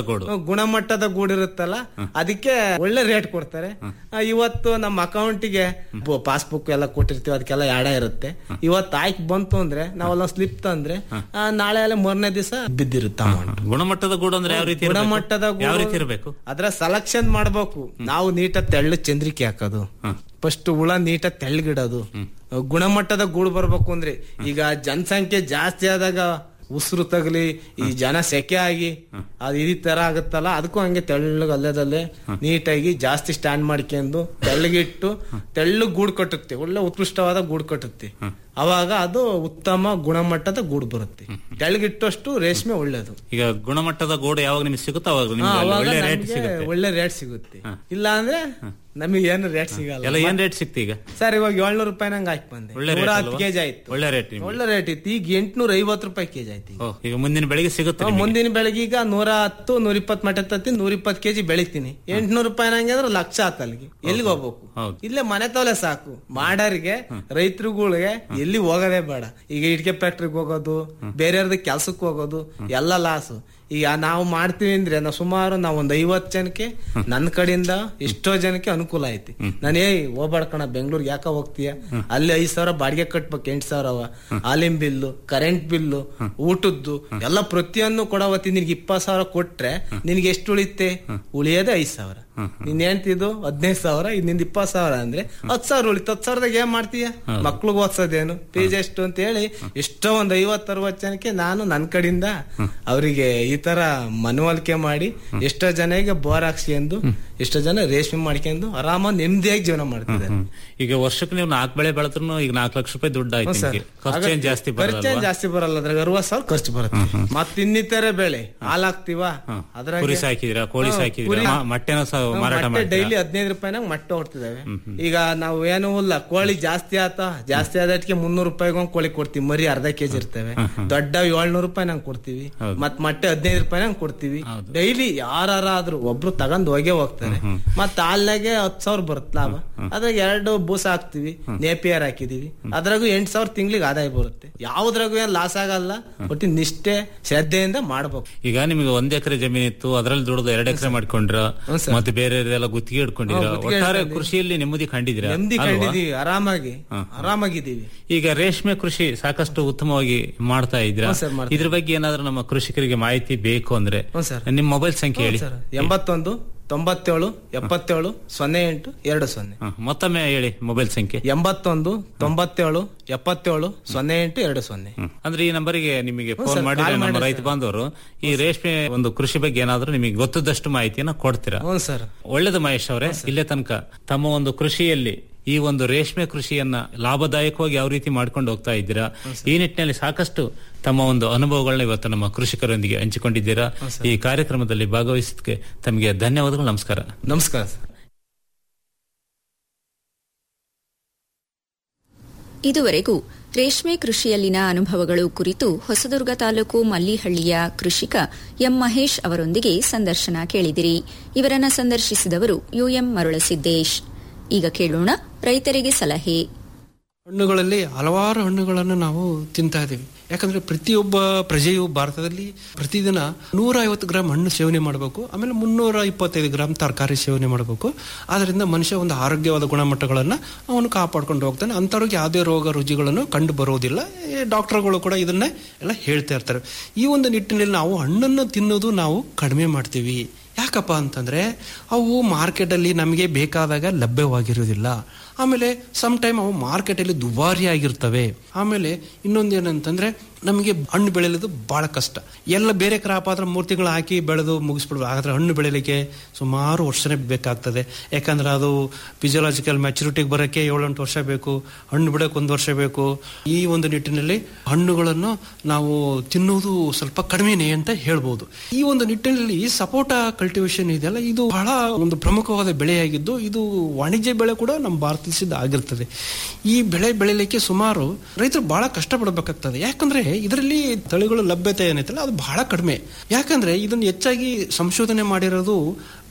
ಗುಣಮಟ್ಟದ ಗೂಡಿರುತ್ತಲ್ಲ ಅದಕ್ಕೆ ಒಳ್ಳೆ ರೇಟ್ ಕೊಡ್ತಾರೆ ಆ, ಇವತ್ತು ನಮ್ಮ ಅಕೌಂಟಿಗೆ ಪಾಸ್ಬುಕ್ ಎಲ್ಲ ಕೊಟ್ಟಿರ್ತೀವಿ ಅದಕ್ಕೆಲ್ಲ ಯಾಡ ಇರುತ್ತೆ ಇವತ್ತು ಆಯ್ಕೆ ಬಂತು ಅಂದ್ರೆ ನಾವೆಲ್ಲ ಸ್ಲಿಪ್ ತಂದ್ರೆ ಆ, ನಾಳೆ ಎಲ್ಲ ಮೂರನೇ ದಿವಸ ಬಿದ್ದಿರುತ್ತೆ ಅಮೌಂಟ್ ಗುಣಮಟ್ಟದ ಗೂಡು ಅಂದ್ರೆ ಯಾವ ರೀತಿ ಇರ್ಬೇಕು? ಗುಣಮಟ್ಟದ ಗೂಡು- ಯಾವ ರೀತಿ ಇರಬೇಕು ಅದ್ರ ಸೆಲೆಕ್ಷನ್ ಮಾಡ್ಬೇಕು ನಾವು ನೀಟಾಗಿ ತೆಳ್ಳು ಚಂದ್ರಿಕೆ ಹಾಕೋದು ಫಸ್ಟ್ ಹುಳ ನೀಟಾಗಿ ತೆಳ್ಳಗಿಡೋದು ಗುಣಮಟ್ಟದ ಗೂಡು ಬರ್ಬೇಕು ಅಂದ್ರೆ ಈಗ ಜನಸಂಖ್ಯೆ ಜಾಸ್ತಿ ಆದಾಗ ಉಸಿರು ತಗಲಿ ಈ ಜನ ಸೆಕೆ ಆಗಿ ಅದು ಈ ತರ ಆಗುತ್ತಲ್ಲ ಅದಕ್ಕೂ ಹಂಗೆ ತೆಳ್ಳಗೆ ಅಲ್ಲದಲ್ಲೇ ನೀಟಾಗಿ ಜಾಸ್ತಿ ಸ್ಟ್ಯಾಂಡ್ ಮಾಡ್ಕೊಂಡು ತೆಳ್ಳಗಿಟ್ಟು ತೆಳ್ಳಗ್ ಗೂಡು ಕಟ್ಟುತ್ತೆ ಒಳ್ಳೆ ಉತ್ಕೃಷ್ಟವಾದ ಗೂಡು ಕಟ್ಟುತ್ತೆ ಅವಾಗ ಅದು ಉತ್ತಮ ಗುಣಮಟ್ಟದ ಗೂಡು ಬರುತ್ತೆ ತೆಳ್ಳಗಿಟ್ಟಷ್ಟು ರೇಷ್ಮೆ ಒಳ್ಳೇದು ಈಗ ಗುಣಮಟ್ಟದ ಗೂಡು ಯಾವಾಗ ನಿಮ್ಗೆ ಸಿಗುತ್ತೋ ಅವಾಗ ಹಾ, ನಿಮ್ಗೆ ಅಲ್ಲಿ ಅವಾಗ ಒಳ್ಳೆ ರೇಟ್ ನಮ್ಗೆ ಸಿಗುತ್ತೆ ಒಳ್ಳೆ ರೇಟ್ ಸಿಗುತ್ತೆ ಇಲ್ಲ ಅಂದ್ರೆ ನಮಗೆ ಏನು ರೇಟ್ ಸಿಗಲ್ಲ ಎಲ್ಲ ಏನ್ ರೇಟ್ ಸಿಕ್ತಿ ಈಗ ಸರ್ ಇವಾಗ ಏಳ್ನೂರು ರೂಪಾಯಿ ನಂಗೆ ಹಾಕಿ ಬಂದೆ ಒಳ್ಳೆ ನೂರ rate ಹತ್ತು ಅಲ್ವಾ? ಕೆಜಿ ಆಯ್ತು ಒಳ್ಳೆ ರೇಟ್ ನಿಮ್ಗೆ ಒಳ್ಳೆ ರೇಟ್ ಇತ್ತು ಈಗ ಎಂಟ್ನೂರ ಐವತ್ತು ರೂಪಾಯಿ ಕೆಜಿ ಆಯ್ತು ಈಗ. ಓ, ಈಗ ಮುಂದಿನ ಬೆಳಿಗ್ಗೆ ಸಿಗುತ್ತೆ ಹಾ, ನಿಮಗೆ. ಮುಂದಿನ ಬೆಳಗ್ಗೆ ಈಗ ನೂರ ಹತ್ತು ನೂರ ಇಪ್ಪತ್ತು ಮಟ್ಟ ತತ್ತಿ ನೂರ ಇಪ್ಪತ್ತು ಕೆಜಿ ಬೆಳಿತೀನಿ ಎಂಟ್ನೂರು ರೂಪಾಯಿ ನಂಗೆ ಅಂದ್ರೆ ಲಕ್ಷ ಆತ ಅಲ್ಲಿಗೆ ಎಲ್ಲಿಗೆ ಹೋಗ್ಬೇಕು ಇಲ್ಲೇ ಮನೆ ತವಲೆ ಸಾಕು ಮಾಡಾರಿಗೆ ರೈತರುಗಳಿಗೆ ಎಲ್ಲಿ ಹೋಗೋದೇ ಬೇಡ ಈಗ ಇಟ್ಕೆ ಫ್ಯಾಕ್ಟ್ರಿಗೆ ಹೋಗೋದು ಬೇರೆಯವ್ರದ್ದು ಕೆಲ್ಸಕ್ಕೆ ಹೋಗೋದು ಎಲ್ಲ ಲಾಸು ಈಗ ನಾವು ಮಾಡ್ತೀವಿ ಅಂದ್ರೆ ನಾವು ಸುಮಾರು ನಾವು ಒಂದ್ ಐವತ್ ಜನಕ್ಕೆ ನನ್ನ ಕಡೆಯಿಂದ ಎಷ್ಟೋ ಜನಕ್ಕೆ ಅನುಕೂಲ ಐತಿ ನಾನು ಏಯ್ ಹೋಗ್ಬಾಡ್ಕಣ ಬೆಂಗಳೂರಿಗೆ ಯಾಕ ಹೋಗ್ತೀಯ ಅಲ್ಲಿ ಐದ್ ಸಾವಿರ ಬಾಡಿಗೆ ಕಟ್ಬೇಕು ಎಂಟ್ ಸಾವಿರ ಅವ ಹಾಲಿನ ಬಿಲ್ಲು ಕರೆಂಟ್ ಬಿಲ್ಲು ಊಟದ್ದು ಎಲ್ಲ ಪ್ರತಿಯೊಂದು ಕೊಡವತ್ತಿ ನಿನ್ಗೆ ಇಪ್ಪತ್ ಸಾವಿರ ಕೊಟ್ರೆ ನಿನ್ಗೆ ಎಷ್ಟು ಉಳಿತೆ ಉಳಿಯೋದೇ ಐದ್ ಸಾವಿರ ನಿನ್ ಹೇಳ್ತಿದ್ದು ಹದಿನೈದು ಸಾವಿರ ಇದು ನಿಂದ ಇಪ್ಪತ್ ಸಾವಿರ ಅಂದ್ರೆ ಹತ್ ಸಾವಿರ ಉಳಿತು ಹತ್ ಸಾವಿರದಾಗ ಏನ್ ಮಾಡ್ತೀಯ ಮಕ್ಳಿಗೆ ಓದ್ಸೋದೇನು ಫೀಸ್ ಎಷ್ಟು ಅಂತ ಹೇಳಿ ಎಷ್ಟೋ ಒಂದ್ ಐವತ್ ಅರವತ್ ಜನಕ್ಕೆ ನಾನು ನನ್ ಕಡೆಯಿಂದ ಅವರಿಗೆ ಈ ತರ ಮನವೊಲಿಕೆ ಮಾಡಿ ಎಷ್ಟೋ ಜನಕ್ಕೆ ಬೋರ್ ಹಾಕ್ಸ್ಕೊಂಡು ಎಷ್ಟೋ ಜನ ರೇಷ್ಮೆ ಮಾಡ್ಕೊಂಡು ಆರಾಮಾಗಿ ನೆಮ್ಮದಿಯಾಗಿ ಜೀವನ ಮಾಡ್ತಿದ್ದಾರೆ ಈಗ ವರ್ಷಕ್ಕೆ ನೀವು ನಾಲ್ಕು ಬೆಳೆ ಬೆಳೆದ್ರು ಈಗ ನಾಲ್ಕು ಲಕ್ಷ ರೂಪಾಯಿ ದುಡ್ಡು ಆಯ್ತು ಹ್ಮ್ ಸರ್. ನಿಮ್ಗೆ. ಖರ್ಚೇನ್ ಜಾಸ್ತಿ ಖರ್ಚೇನ್ ಬರಲ್ಲ ಜಾಸ್ತಿ ಬರಲ್ಲ ಅದ್ರಾಗ ಅರವತ್ ಸಾವಿರ ಖರ್ಚು ಬರುತ್ತೆ ಮತ್ ಇನ್ನಿತರೆ ಬೆಳೆ ಹಾಲ್ ಹಾಕ್ತಿವ ಅದ್ರಾಗ ಕುರಿ ಸಾಕಿದಿರಾ ಕೋಳಿ ಹಾ, ಸಾಕಿದಿರಾ ಕುರಿ- ಮ- ಮೊಟ್ಟೆನ ಸಹ ಮಾರಾಟ ಮೊಟ್ಟೆ ಮಾಡ್ತೀರಾ ಡೈಲಿ ಹದಿನೈದು ರೂಪಾಯಿನಾಗ ಮೊಟ್ಟೆ ಹೊಡ್ತಿದಾವೆ ಈಗ ನಾವು ಏನು ಇಲ್ಲ ಕೋಳಿ ಜಾಸ್ತಿ ಆತ ಜಾಸ್ತಿ ಆದಕ್ಕೆ ಮುನ್ನೂರು ರೂಪಾಯಿಗೆ ಒಂದ್ ಕೋಳಿ ಕೊಡ್ತೀವಿ ಮರಿ ಅರ್ಧ ಕೆಜಿ ಇರ್ತವೆ ದೊಡ್ಡ ಏಳ್ನೂರು ರೂಪಾಯಿ ನಂಗೆ ಕೊಡ್ತೀವಿ ಮತ್ ಮೊಟ್ಟೆ ಹದಿನೈದು ರೂಪಾಯಿ ನಂಗೆ ಕೊಡ್ತೀವಿ ಡೈಲಿ ಯಾರಾದ್ರೂ ಒಬ್ರು ತಗೊಂಡ್ ಹೋಗೇ ಹೋಗ್ತಾರೆ ಮತ್ ಹಾಲ್ನಾಗೆ ಹತ್ ಸಾವಿರ ಬರುತ್ತೆ ಲಾಭ ಅದ್ರಾಗ ಎರಡು ಬೂಸ ಹಾಕ್ತಿವಿ ನೇಪಿಯರ್ ಹಾಕಿದೀವಿ ಅದ್ರಾಗೂ ಎಂಟ್ ಸಾವಿರ ತಿಂಗ್ಳಿಗೆ ಆದಾಯ ಬರುತ್ತೆ ಯಾವ್ದ್ರಾಗೂ ಏನ್ ಲಾಸ್ ಆಗಲ್ಲ ಒಟ್ಟು ನಿಷ್ಠೆ ಶ್ರದ್ಧೆಯಿಂದ ಮಾಡ್ಬೇಕು ಈಗ ನಿಮಗೆ ಒಂದ್ ಎಕರೆ ಜಮೀನ್ ಇತ್ತು ಅದ್ರಲ್ಲಿ ದುಡ್ದು ಎರಡ್ ಎಕರೆ ಮಾಡ್ಕೊಂಡ್ರ ಮತ್ತೆ ಬೇರೆ ಎಲ್ಲ ಗುತ್ತಿಗೆ ಇಟ್ಕೊಂಡಿದ್ರ ಹಾ, ಗುತ್ತಿಗೆ ಒಟ್ಟಾರೆ ಇಟ್ಕೊಂಡಿದ್ದೀವಿ. ಕೃಷಿಯಲ್ಲಿ ನೆಮ್ಮದಿ ಕಂಡಿದ್ದೀರಾ ನೆಮ್ಮದಿ ಅಲ್ವಾ? ಕಂಡಿದೀವಿ ಆರಾಮಾಗಿ ಆರಾಮಾಗಿದ್ದೀವಿ ಈಗ ರೇಷ್ಮೆ ಕೃಷಿ ಸಾಕಷ್ಟು ಉತ್ತಮವಾಗಿ ಮಾಡ್ತಾ ಇದ್ದೀರಾ ಹ್ಮ್ ಸರ್, ಮಾಡ್ತಾ ಇದ್ರ ಬಗ್ಗೆ ಏನಾದ್ರೂ ನಮ್ಮ ಕೃಷಿಕರಿಗೆ ಮಾಹಿತಿ ಬೇಕು ಅಂದ್ರೆ ಹ್ಮ್ ಸರ್. ನಿಮ್ ಮೊಬೈಲ್ ಸಂಖ್ಯೆ ಹೇಳಿ ಸರ್ ಎಂಬತ್ತೊಂದು ತೊಂಬತ್ತೇಳು ಎಪ್ಪತ್ತೇಳು ಸೊನ್ನೆ ಎಂಟು ಎರಡು ಸೊನ್ನೆ ಹ, ಮತ್ತೊಮ್ಮೆ ಹೇಳಿ ಮೊಬೈಲ್ ಸಂಖ್ಯೆ ಎಂಬತ್ತೊಂದು ತೊಂಬತ್ತೇಳು ಎಪ್ಪತ್ತೇಳು ಸೊನ್ನೆ ಎಂಟು ಎರಡು ಸೊನ್ನೆ ಅಂದ್ರೆ ಈ ನಂಬರಿಗೆ ನಿಮಗೆ ಹ್ಮ್ ಫೋನ್ ಸರ್, ಮಾಡಿದ್ರೆ ಕಾಲ್ ನಮ್ಮ ಮಾಡಿ ರೈತ ಸರ್. ಬಾಂಧವರು ಈ ರೇಷ್ಮೆ ಒಂದು ಕೃಷಿ ಬಗ್ಗೆ ಏನಾದ್ರೂ ನಿಮಗೆ ಗೊತ್ತದಷ್ಟು ಮಾಹಿತಿಯನ್ನ ಕೊಡ್ತೀರಾ ಹ್ಞೂ ಸರ್ ಒಳ್ಳೇದು ಮಹೇಶ್ ಅವರೇ ಇಲ್ಲೇ ತನಕ ತಮ್ಮ ಒಂದು ಕೃಷಿಯಲ್ಲಿ ಈ ಒಂದು ರೇಷ್ಮೆ ಕೃಷಿಯನ್ನ ಲಾಭದಾಯಕವಾಗಿ ಯಾವ ರೀತಿ ಮಾಡ್ಕೊಂಡು ಹೋಗ್ತಾ ಇದ್ದೀರಾ ಈ ನಿಟ್ಟಿನಲ್ಲಿ ಸಾಕಷ್ಟು ತಮ್ಮ ಒಂದು ಅನುಭವಗಳನ್ನ ಇವತ್ತು ನಮ್ಮ ಕೃಷಿಕರೊಂದಿಗೆ ಹಂಚಿಕೊಂಡಿದ್ದೀರಾ ಈ ಕಾರ್ಯಕ್ರಮದಲ್ಲಿ ಭಾಗವಹಿಸಿದ್ದಕ್ಕೆ ತಮಗೆ ಧನ್ಯವಾದಗಳು ನಮಸ್ಕಾರ ನಮಸ್ಕಾರ ಸರ್ ಇದುವರೆಗೂ ರೇಷ್ಮೆ ಕೃಷಿಯಲ್ಲಿನ ಅನುಭವಗಳು ಕುರಿತು ಹೊಸದುರ್ಗ ತಾಲೂಕು ಮಲ್ಲಿಹಳ್ಳಿಯ ಕೃಷಿಕ ಎಂ ಮಹೇಶ್ ಅವರೊಂದಿಗೆ ಸಂದರ್ಶನ ಕೇಳಿದಿರಿ ಇವರನ್ನ ಸಂದರ್ಶಿಸಿದವರು ಯುಎಂ ಮರುಳಸಿದ್ದೇಶ್ ಈಗ ಕೇಳೋಣ ರೈತರಿಗೆ ಸಲಹೆ ಹಣ್ಣುಗಳಲ್ಲಿ ಹಲವಾರು ಹಣ್ಣುಗಳನ್ನು ನಾವು ತಿಂತಾ ಇದ್ದೀವಿ ಯಾಕಂದ್ರೆ ಪ್ರತಿಯೊಬ್ಬ ಪ್ರಜೆಯು ಭಾರತದಲ್ಲಿ ಪ್ರತಿದಿನ ನೂರ ಐವತ್ತು ಗ್ರಾಮ್ ಹಣ್ಣು ಸೇವನೆ ಮಾಡಬೇಕು ಆಮೇಲೆ ಮುನ್ನೂರ ಇಪ್ಪತ್ತೈದು ಗ್ರಾಮ್ ತರಕಾರಿ ಸೇವನೆ ಮಾಡಬೇಕು ಅದರಿಂದ ಮನುಷ್ಯ ಒಂದು ಆರೋಗ್ಯವಾದ ಗುಣಮಟ್ಟಗಳನ್ನು ಅವನು ಕಾಪಾಡ್ಕೊಂಡು ಹೋಗ್ತಾನೆ ಅಂಥವ್ರಿಗೆ ಯಾವುದೇ ರೋಗ ರುಜಿಗಳನ್ನು ಕಂಡು ಬರುವುದಿಲ್ಲ ಈ ಡಾಕ್ಟರ್ಗಳು ಕೂಡ ಇದನ್ನೇ ಎಲ್ಲ ಹೇಳ್ತಾ ಇರ್ತಾರೆ ಈ ಒಂದು ನಿಟ್ಟಿನಲ್ಲಿ ನಾವು ಹಣ್ಣನ್ನು ತಿನ್ನೋದು ನಾವು ಕಡಿಮೆ ಮಾಡ್ತೀವಿ ಯಾಕಪ್ಪ ಅಂತಂದ್ರೆ ಅವು ಮಾರ್ಕೆಟಲ್ಲಿ ನಮಗೆ ಬೇಕಾದಾಗ ಲಭ್ಯವಾಗಿರುವುದಿಲ್ಲ ಆಮೇಲೆ ಸಮ್ ಟೈಮ್ ಅವು ಮಾರ್ಕೆಟಲ್ಲಿ ದುಬಾರಿ ಆಗಿರ್ತವೆ ಆಮೇಲೆ ಇನ್ನೊಂದೇನಂತಂದ್ರೆ ನಮಗೆ ಹಣ್ಣು ಬೆಳೆಯೋದು ಬಹಳ ಕಷ್ಟ ಎಲ್ಲ ಬೇರೆ ಕ್ರಾಪ್ ಆದ್ರೆ ಮೂರು ತಿಂಗಳು ಹಾಕಿ ಬೆಳೆದು ಮುಗಿಸ್ಬಿಡ್ಬೋದು ಹಾಗಾದ್ರೆ ಹಣ್ಣು ಬೆಳೆಯಲಿಕ್ಕೆ ಸುಮಾರು ವರ್ಷನೇ ಬೇಕಾಗ್ತದೆ ಯಾಕಂದ್ರೆ ಅದು ಫಿಸಿಯಲಾಜಿಕಲ್ ಮ್ಯಾಚುರಿಟಿಗೆ ಬರೋಕ್ಕೆ ಏಳೆಂಟು ವರ್ಷ ಬೇಕು ಹಣ್ಣು ಬಿಡೋಕೆ ಒಂದು ವರ್ಷ ಬೇಕು ಈ ಒಂದು ನಿಟ್ಟಿನಲ್ಲಿ ಹಣ್ಣುಗಳನ್ನು ನಾವು ತಿನ್ನುವುದು ಸ್ವಲ್ಪ ಕಡಿಮೆನೇ ಅಂತ ಹೇಳ್ಬೋದು ಈ ಒಂದು ನಿಟ್ಟಿನಲ್ಲಿ ಸಪೋಟ ಕಲ್ಟಿವೇಶನ್ ಇದೆಯಲ್ಲ ಇದು ಬಹಳ ಒಂದು ಪ್ರಮುಖವಾದ ಬೆಳೆಯಾಗಿದ್ದು ಇದು ವಾಣಿಜ್ಯ ಬೆಳೆ ಕೂಡ ನಮ್ಮ ಭಾರತ ದೇಶದ ಆಗಿರ್ತದೆ ಈ ಬೆಳೆ ಬೆಳಿಲಿಕ್ಕೆ ಸುಮಾರು ರೈತರು ಬಹಳ ಕಷ್ಟಪಡಬೇಕಾಗ್ತದೆ ಯಾಕಂದ್ರೆ ಇದರಲ್ಲಿ ತಳಿಗಳು ಲಭ್ಯತೆ ಏನೈತಲ್ಲ ಅದು ಬಹಳ ಕಡಿಮೆ ಯಾಕಂದ್ರೆ ಇದನ್ನು ಹೆಚ್ಚಾಗಿ ಸಂಶೋಧನೆ ಮಾಡಿರೋದು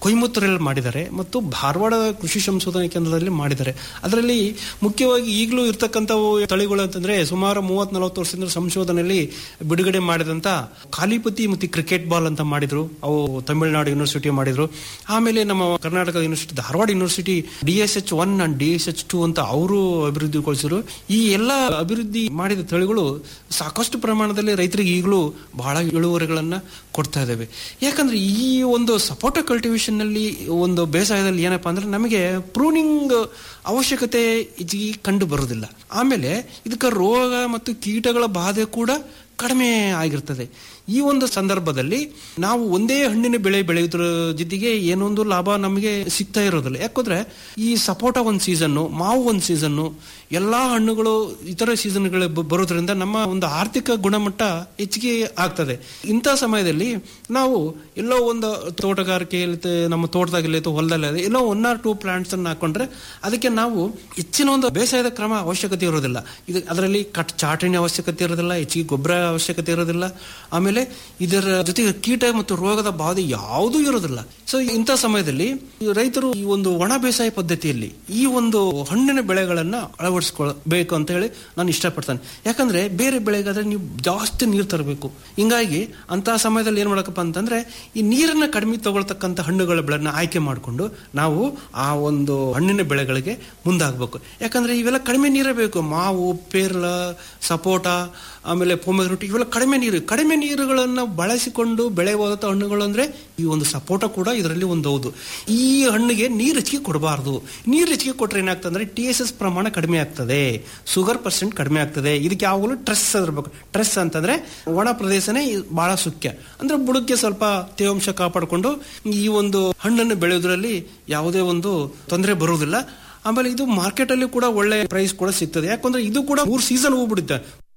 ಕೊಯಮತ್ತೂರಲ್ಲಿ ಮಾಡಿದ್ದಾರೆ ಮತ್ತು ಧಾರವಾಡ ಕೃಷಿ ಸಂಶೋಧನಾ ಕೇಂದ್ರದಲ್ಲಿ ಮಾಡಿದ್ದಾರೆ ಅದರಲ್ಲಿ ಮುಖ್ಯವಾಗಿ ಈಗಲೂ ಇರ್ತಕ್ಕಂಥವು ತಳಿಗಳು ಅಂತಂದ್ರೆ ಸುಮಾರು ಮೂವತ್ ನಲವತ್ತು ವರ್ಷದಿಂದ ಸಂಶೋಧನೆಯಲ್ಲಿ ಬಿಡುಗಡೆ ಮಾಡಿದಂತ ಕಾಲಿಪತಿ ಮತ್ತು ಕ್ರಿಕೆಟ್ ಬಾಲ್ ಅಂತ ಮಾಡಿದ್ರು ಅವು ತಮಿಳುನಾಡು ಯೂನಿವರ್ಸಿಟಿ ಮಾಡಿದ್ರು ಆಮೇಲೆ ನಮ್ಮ Karnataka university Dharwad university D S H one and D S H two ಅಂತ ಅವರು ಅಭಿವೃದ್ಧಿಗೊಳಿಸಿದ್ರು ಈ ಎಲ್ಲ ಅಭಿವೃದ್ಧಿ ಮಾಡಿದ ತಳಿಗಳು ಸಾಕಷ್ಟು ಪ್ರಮಾಣದಲ್ಲಿ ರೈತರಿಗೆ ಈಗಲೂ ಬಹಳ ಇಳುವರಿಗಳನ್ನ ಕೊಡ್ತಾ ಇದ್ದಾವೆ ಯಾಕಂದ್ರೆ ಈ ಒಂದು ಸಪೋಟ ಕಲ್ಟಿವೇಶನ್ ನಲ್ಲಿ ಒಂದು ಬೇಸಾಯದಲ್ಲಿ ಏನಪ್ಪಾ ಅಂದ್ರೆ ನಮಗೆ ಪ್ರೂನಿಂಗ್ ಅವಶ್ಯಕತೆ ಹೆಚ್ಚಿಗೆ ಕಂಡು ಬರುವುದಿಲ್ಲ ಆಮೇಲೆ ಇದಕ್ಕೆ ರೋಗ ಮತ್ತು ಕೀಟಗಳ ಬಾಧೆ ಕೂಡ ಕಡಿಮೆ ಆಗಿರ್ತದೆ ಈ ಒಂದು ಸಂದರ್ಭದಲ್ಲಿ ನಾವು ಒಂದೇ ಹಣ್ಣಿನ ಬೆಳೆ ಬೆಳೆಯೋದ್ರ ಜೊತೆಗೆ ಏನೊಂದು ಲಾಭ ನಮಗೆ ಸಿಗ್ತಾ ಇರೋದಿಲ್ಲ ಯಾಕಂದ್ರೆ ಈ ಸಪೋಟ ಒಂದು ಸೀಸನ್ನು ಮಾವು ಒಂದು ಸೀಸನ್ನು ಎಲ್ಲಾ ಹಣ್ಣುಗಳು ಇತರ ಸೀಸನ್ಗಳು ಬರೋದ್ರಿಂದ ನಮ್ಮ ಒಂದು ಆರ್ಥಿಕ ಗುಣಮಟ್ಟ ಹೆಚ್ಚಿಗೆ ಆಗ್ತದೆ ಇಂಥ ಸಮಯದಲ್ಲಿ ನಾವು ಎಲ್ಲೋ ಒಂದು ತೋಟಗಾರಿಕೆಯಲ್ಲಿ ತ- ನಮ್ಮ ತೋಟದಾಗಲಿ ಅಥವಾ ಹೊಲದಲ್ಲಿ ಎಲ್ಲೋ ಒನ್ ಆರ್ ಟೂ ಪ್ಲಾಂಟ್ಸ್ ಅನ್ನು ಹಾಕೊಂಡ್ರೆ ಅದಕ್ಕೆ ನಾವು ಹೆಚ್ಚಿನ ಒಂದು ಬೇಸಾಯದ ಕ್ರಮ ಅವಶ್ಯಕತೆ ಇರೋದಿಲ್ಲ ಇದು ಅದರಲ್ಲಿ ಕಟ್ ಚಾಟಣಿ ಅವಶ್ಯಕತೆ ಇರೋದಿಲ್ಲ ಹೆಚ್ಚಿಗೆ ಗೊಬ್ಬರ ಅವಶ್ಯಕತೆ ಇರೋದಿಲ್ಲ ಆಮೇಲೆ ಇದರ ಜೊತೆಗೆ ಕೀಟ ಮತ್ತು ರೋಗದ ಬಾಧೆ ಯಾವುದೂ ಇರೋದಿಲ್ಲ ಸೊ ಇಂಥ ಸಮಯದಲ್ಲಿ ಈ ರೈತರು ಈ ಒಂದು ಒಣ ಬೇಸಾಯ ಪದ್ಧತಿಯಲ್ಲಿ ಈ ಒಂದು ಹಣ್ಣಿನ ಬೆಳೆಗಳನ್ನ ಅಳವಡಿಸ್ಕೊಳ್ಬೇಕು ಅಂತ ಹೇಳಿ ನಾನು ಇಷ್ಟಪಡ್ತೇನೆ ಯಾಕಂದ್ರೆ ಬೇರೆ ಬೆಳೆಗಾದ್ರೆ ನೀವು ಜಾಸ್ತಿ ನೀರು ತರಬೇಕು ಹಿಂಗಾಗಿ ಅಂತ ಸಮಯದಲ್ಲಿ ಏನ್ ಮಾಡಕಪ್ಪ ಅಂತಂದ್ರೆ ಈ ನೀರನ್ನ ಕಡಿಮೆ ತಗೊಳ್ತಕ್ಕಂಥ ಹಣ್ಣುಗಳ ಬೆಳೆನ ಆಯ್ಕೆ ಮಾಡಿಕೊಂಡು ನಾವು ಆ ಒಂದು ಹಣ್ಣಿನ ಬೆಳೆಗಳಿಗೆ ಮುಂದಾಗಬೇಕು ಯಾಕಂದ್ರೆ ಇವೆಲ್ಲ ಕಡಿಮೆ ನೀರೇ ಬೇಕು ಮಾವು ಪೇರ್ಲ ಸಪೋಟ ಆಮೇಲೆ ಪೊಮೆಗ್ರೂಟ್ ಇವೆಲ್ಲ ಕಡಿಮೆ ನೀರು ಕಡಿಮೆ ನೀರುಗಳನ್ನ ಬಳಸಿಕೊಂಡು ಬೆಳೆಯುವಂತ ಹಣ್ಣುಗಳು ಅಂದ್ರೆ ಈ ಒಂದು ಸಪೋಟ ಕೂಡ ಇದರಲ್ಲಿ ಒಂದು ಹೌದು ಈ ಹಣ್ಣಿಗೆ ನೀರು ಹೆಚ್ಚಿಗೆ ಕೊಡಬಾರ್ದು ನೀರು ಹೆಚ್ಚಿಗೆ ಕೊಟ್ರೆ ಏನಾಗ್ತದೆ ಟಿ ಎಸ್ ಎಸ್ ಪ್ರಮಾಣ ಕಡಿಮೆ ಆಗ್ತದೆ ಶುಗರ್ ಪರ್ಸೆಂಟ್ ಕಡಿಮೆ ಆಗ್ತದೆ ಇದಕ್ಕೆ ಯಾವಾಗಲೂ ಟ್ರೆಸ್ ಇರಬೇಕು ಟ್ರೆಸ್ ಅಂತಂದ್ರೆ ಒಣ ಪ್ರದೇಶನೇ ಬಹಳ ಮುಖ್ಯ ಅಂದ್ರೆ ಬುಡಕ್ಕೆ ಸ್ವಲ್ಪ ತೇವಾಂಶ ಕಾಪಾಡಿಕೊಂಡು ಈ ಒಂದು ಹಣ್ಣನ್ನು ಬೆಳೆಯೋದ್ರಲ್ಲಿ ಯಾವುದೇ ಒಂದು ತೊಂದರೆ ಬರುವುದಿಲ್ಲ ಆಮೇಲೆ ಇದು ಮಾರ್ಕೆಟ್ ಅಲ್ಲಿ ಕೂಡ ಒಳ್ಳೆ ಪ್ರೈಸ್ ಕೂಡ ಸಿಗ್ತದೆ ಯಾಕಂದ್ರೆ ಇದು ಕೂಡ ಮೂರು ಸೀಸನ್ ಹೋಗ್ಬಿಡುತ್ತೆ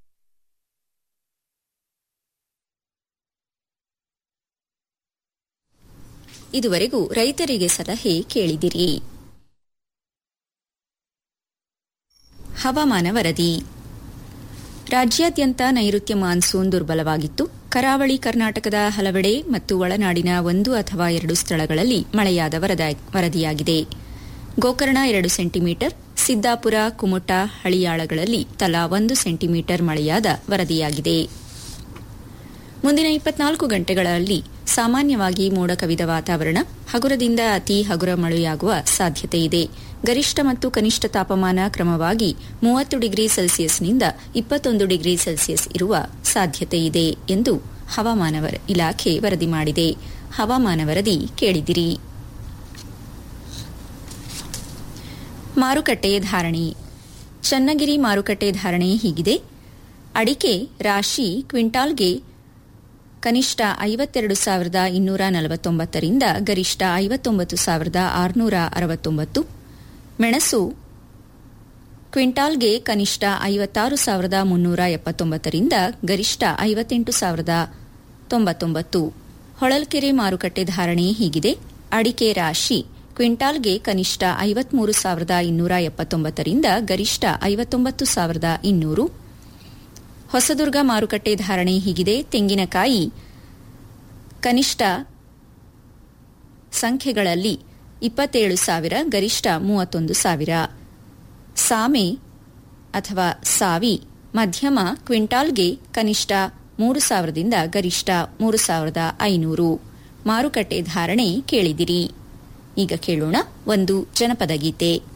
ಇದುವರೆಗೂ ರೈತರಿಗೆ ಸಲಹೆ ಕೇಳಿದಿರಿ ಹವಾಮಾನ ವರದಿ ರಾಜ್ಯಾದ್ಯಂತ ನೈಋತ್ಯ ಮಾನ್ಸೂನ್ ದುರ್ಬಲವಾಗಿತ್ತು ಕರಾವಳಿ ಕರ್ನಾಟಕದ ಹಲವೆಡೆ ಮತ್ತು ಒಳನಾಡಿನ ಒಂದು ಅಥವಾ ಎರಡು ಸ್ಥಳಗಳಲ್ಲಿ ಮಳೆಯಾದ ವರದ- ವರದಿಯಾಗಿದೆ ಗೋಕರ್ಣ ಎರಡು ಸೆಂಟಿಮೀಟರ್ ಸಿದ್ದಾಪುರ ಕುಮಟ ಹಳಿಯಾಳಗಳಲ್ಲಿ ತಲಾ ಒಂದು ಸೆಂಟಿಮೀಟರ್ ಮಳೆಯಾದ ವರದಿಯಾಗಿದೆ ಮುಂದಿನ ಇಪ್ಪತ್ನಾಲ್ಕು ಗಂಟೆಗಳಲ್ಲಿ ಸಾಮಾನ್ಯವಾಗಿ ಮೋಡ ಕವಿದ ವಾತಾವರಣ ಹಗುರದಿಂದ ಅತಿ ಹಗುರ ಮಳೆಯಾಗುವ ಸಾಧ್ಯತೆ ಇದೆ ಗರಿಷ್ಠ ಮತ್ತು ಕನಿಷ್ಠ ತಾಪಮಾನ ಕ್ರಮವಾಗಿ ಮೂವತ್ತು ಡಿಗ್ರಿ ಸೆಲ್ಸಿಯಸ್ನಿಂದ ಇಪ್ಪತ್ತೊಂದು ಡಿಗ್ರಿ ಸೆಲ್ಸಿಯಸ್ ಇರುವ ಸಾಧ್ಯತೆ ಇದೆ ಎಂದು ಹವಾಮಾನ ವರ- ಇಲಾಖೆ ವರದಿ ಮಾಡಿದೆ ಹವಾಮಾನ ವರದಿ ಕೇಳಿದಿರಿ ಮಾರುಕಟ್ಟೆ ಧಾರಣೆ ಚನ್ನಗಿರಿ ಮಾರುಕಟ್ಟೆ ಧಾರಣೆ ಹೀಗಿದೆ ಅಡಿಕೆ ರಾಶಿ ಕ್ವಿಂಟಾಲ್ಗೆ ಕನಿಷ್ಠ ಐವತ್ತೆರಡು ಸಾವಿರದ ಇನ್ನೂರ ನಲವತ್ತೊಂಬತ್ತರಿಂದ ಗರಿಷ್ಠ ಐವತ್ತೊಂಬತ್ತು ಸಾವಿರದ ಆರುನೂರ ಅರವತ್ತೊಂಬತ್ತು ಮೆಣಸು ಕ್ವಿಂಟಾಲ್ಗೆ ಕನಿಷ್ಠ ಐವತ್ತಾರು ಸಾವಿರದ ಮುನ್ನೂರ ಎಪ್ಪತ್ತೊಂಬತ್ತರಿಂದ ಗರಿಷ್ಠ ಐವತ್ತೆಂಟು ಸಾವಿರದ ತೊಂಬತ್ತೊಂಬತ್ತು ಹೊಳಲ್ಕೆರೆ ಮಾರುಕಟ್ಟೆ ಧಾರಣೆ ಹೀಗಿದೆ ಅಡಿಕೆ ರಾಶಿ ಕ್ವಿಂಟಾಲ್ಗೆ ಕನಿಷ್ಠ ಐವತ್ಮೂರು ಸಾವಿರದ ಇನ್ನೂರ ಎಪ್ಪತ್ತೊಂಬತ್ತರಿಂದ ಗರಿಷ್ಠ ಐವತ್ತೊಂಬತ್ತು ಸಾವಿರದ ಇನ್ನೂರು ಹೊಸದುರ್ಗ ಮಾರುಕಟ್ಟೆ ಧಾರಣೆ ಹೀಗಿದೆ ತೆಂಗಿನಕಾಯಿ ಕನಿಷ್ಠ ಸಂಖ್ಯೆಗಳಲ್ಲಿ ಇಪ್ಪತ್ತೇಳು ಸಾವಿರ ಗರಿಷ್ಠ ಮೂವತ್ತೊಂದು ಸಾವಿರ ಸಾಮೆ ಅಥವಾ ಸಾವಿ ಮಧ್ಯಮ ಕ್ವಿಂಟಾಲ್ಗೆ ಕನಿಷ್ಠ ಮೂರು ಸಾವಿರದಿಂದ ಗರಿಷ್ಠ ಮೂರು ಸಾವಿರದ ಐನೂರು ಮಾರುಕಟ್ಟೆ ಧಾರಣೆ ಕೇಳಿದಿರಿ ಈಗ ಕೇಳೋಣ ಒಂದು ಜನಪದ ಗೀತೆ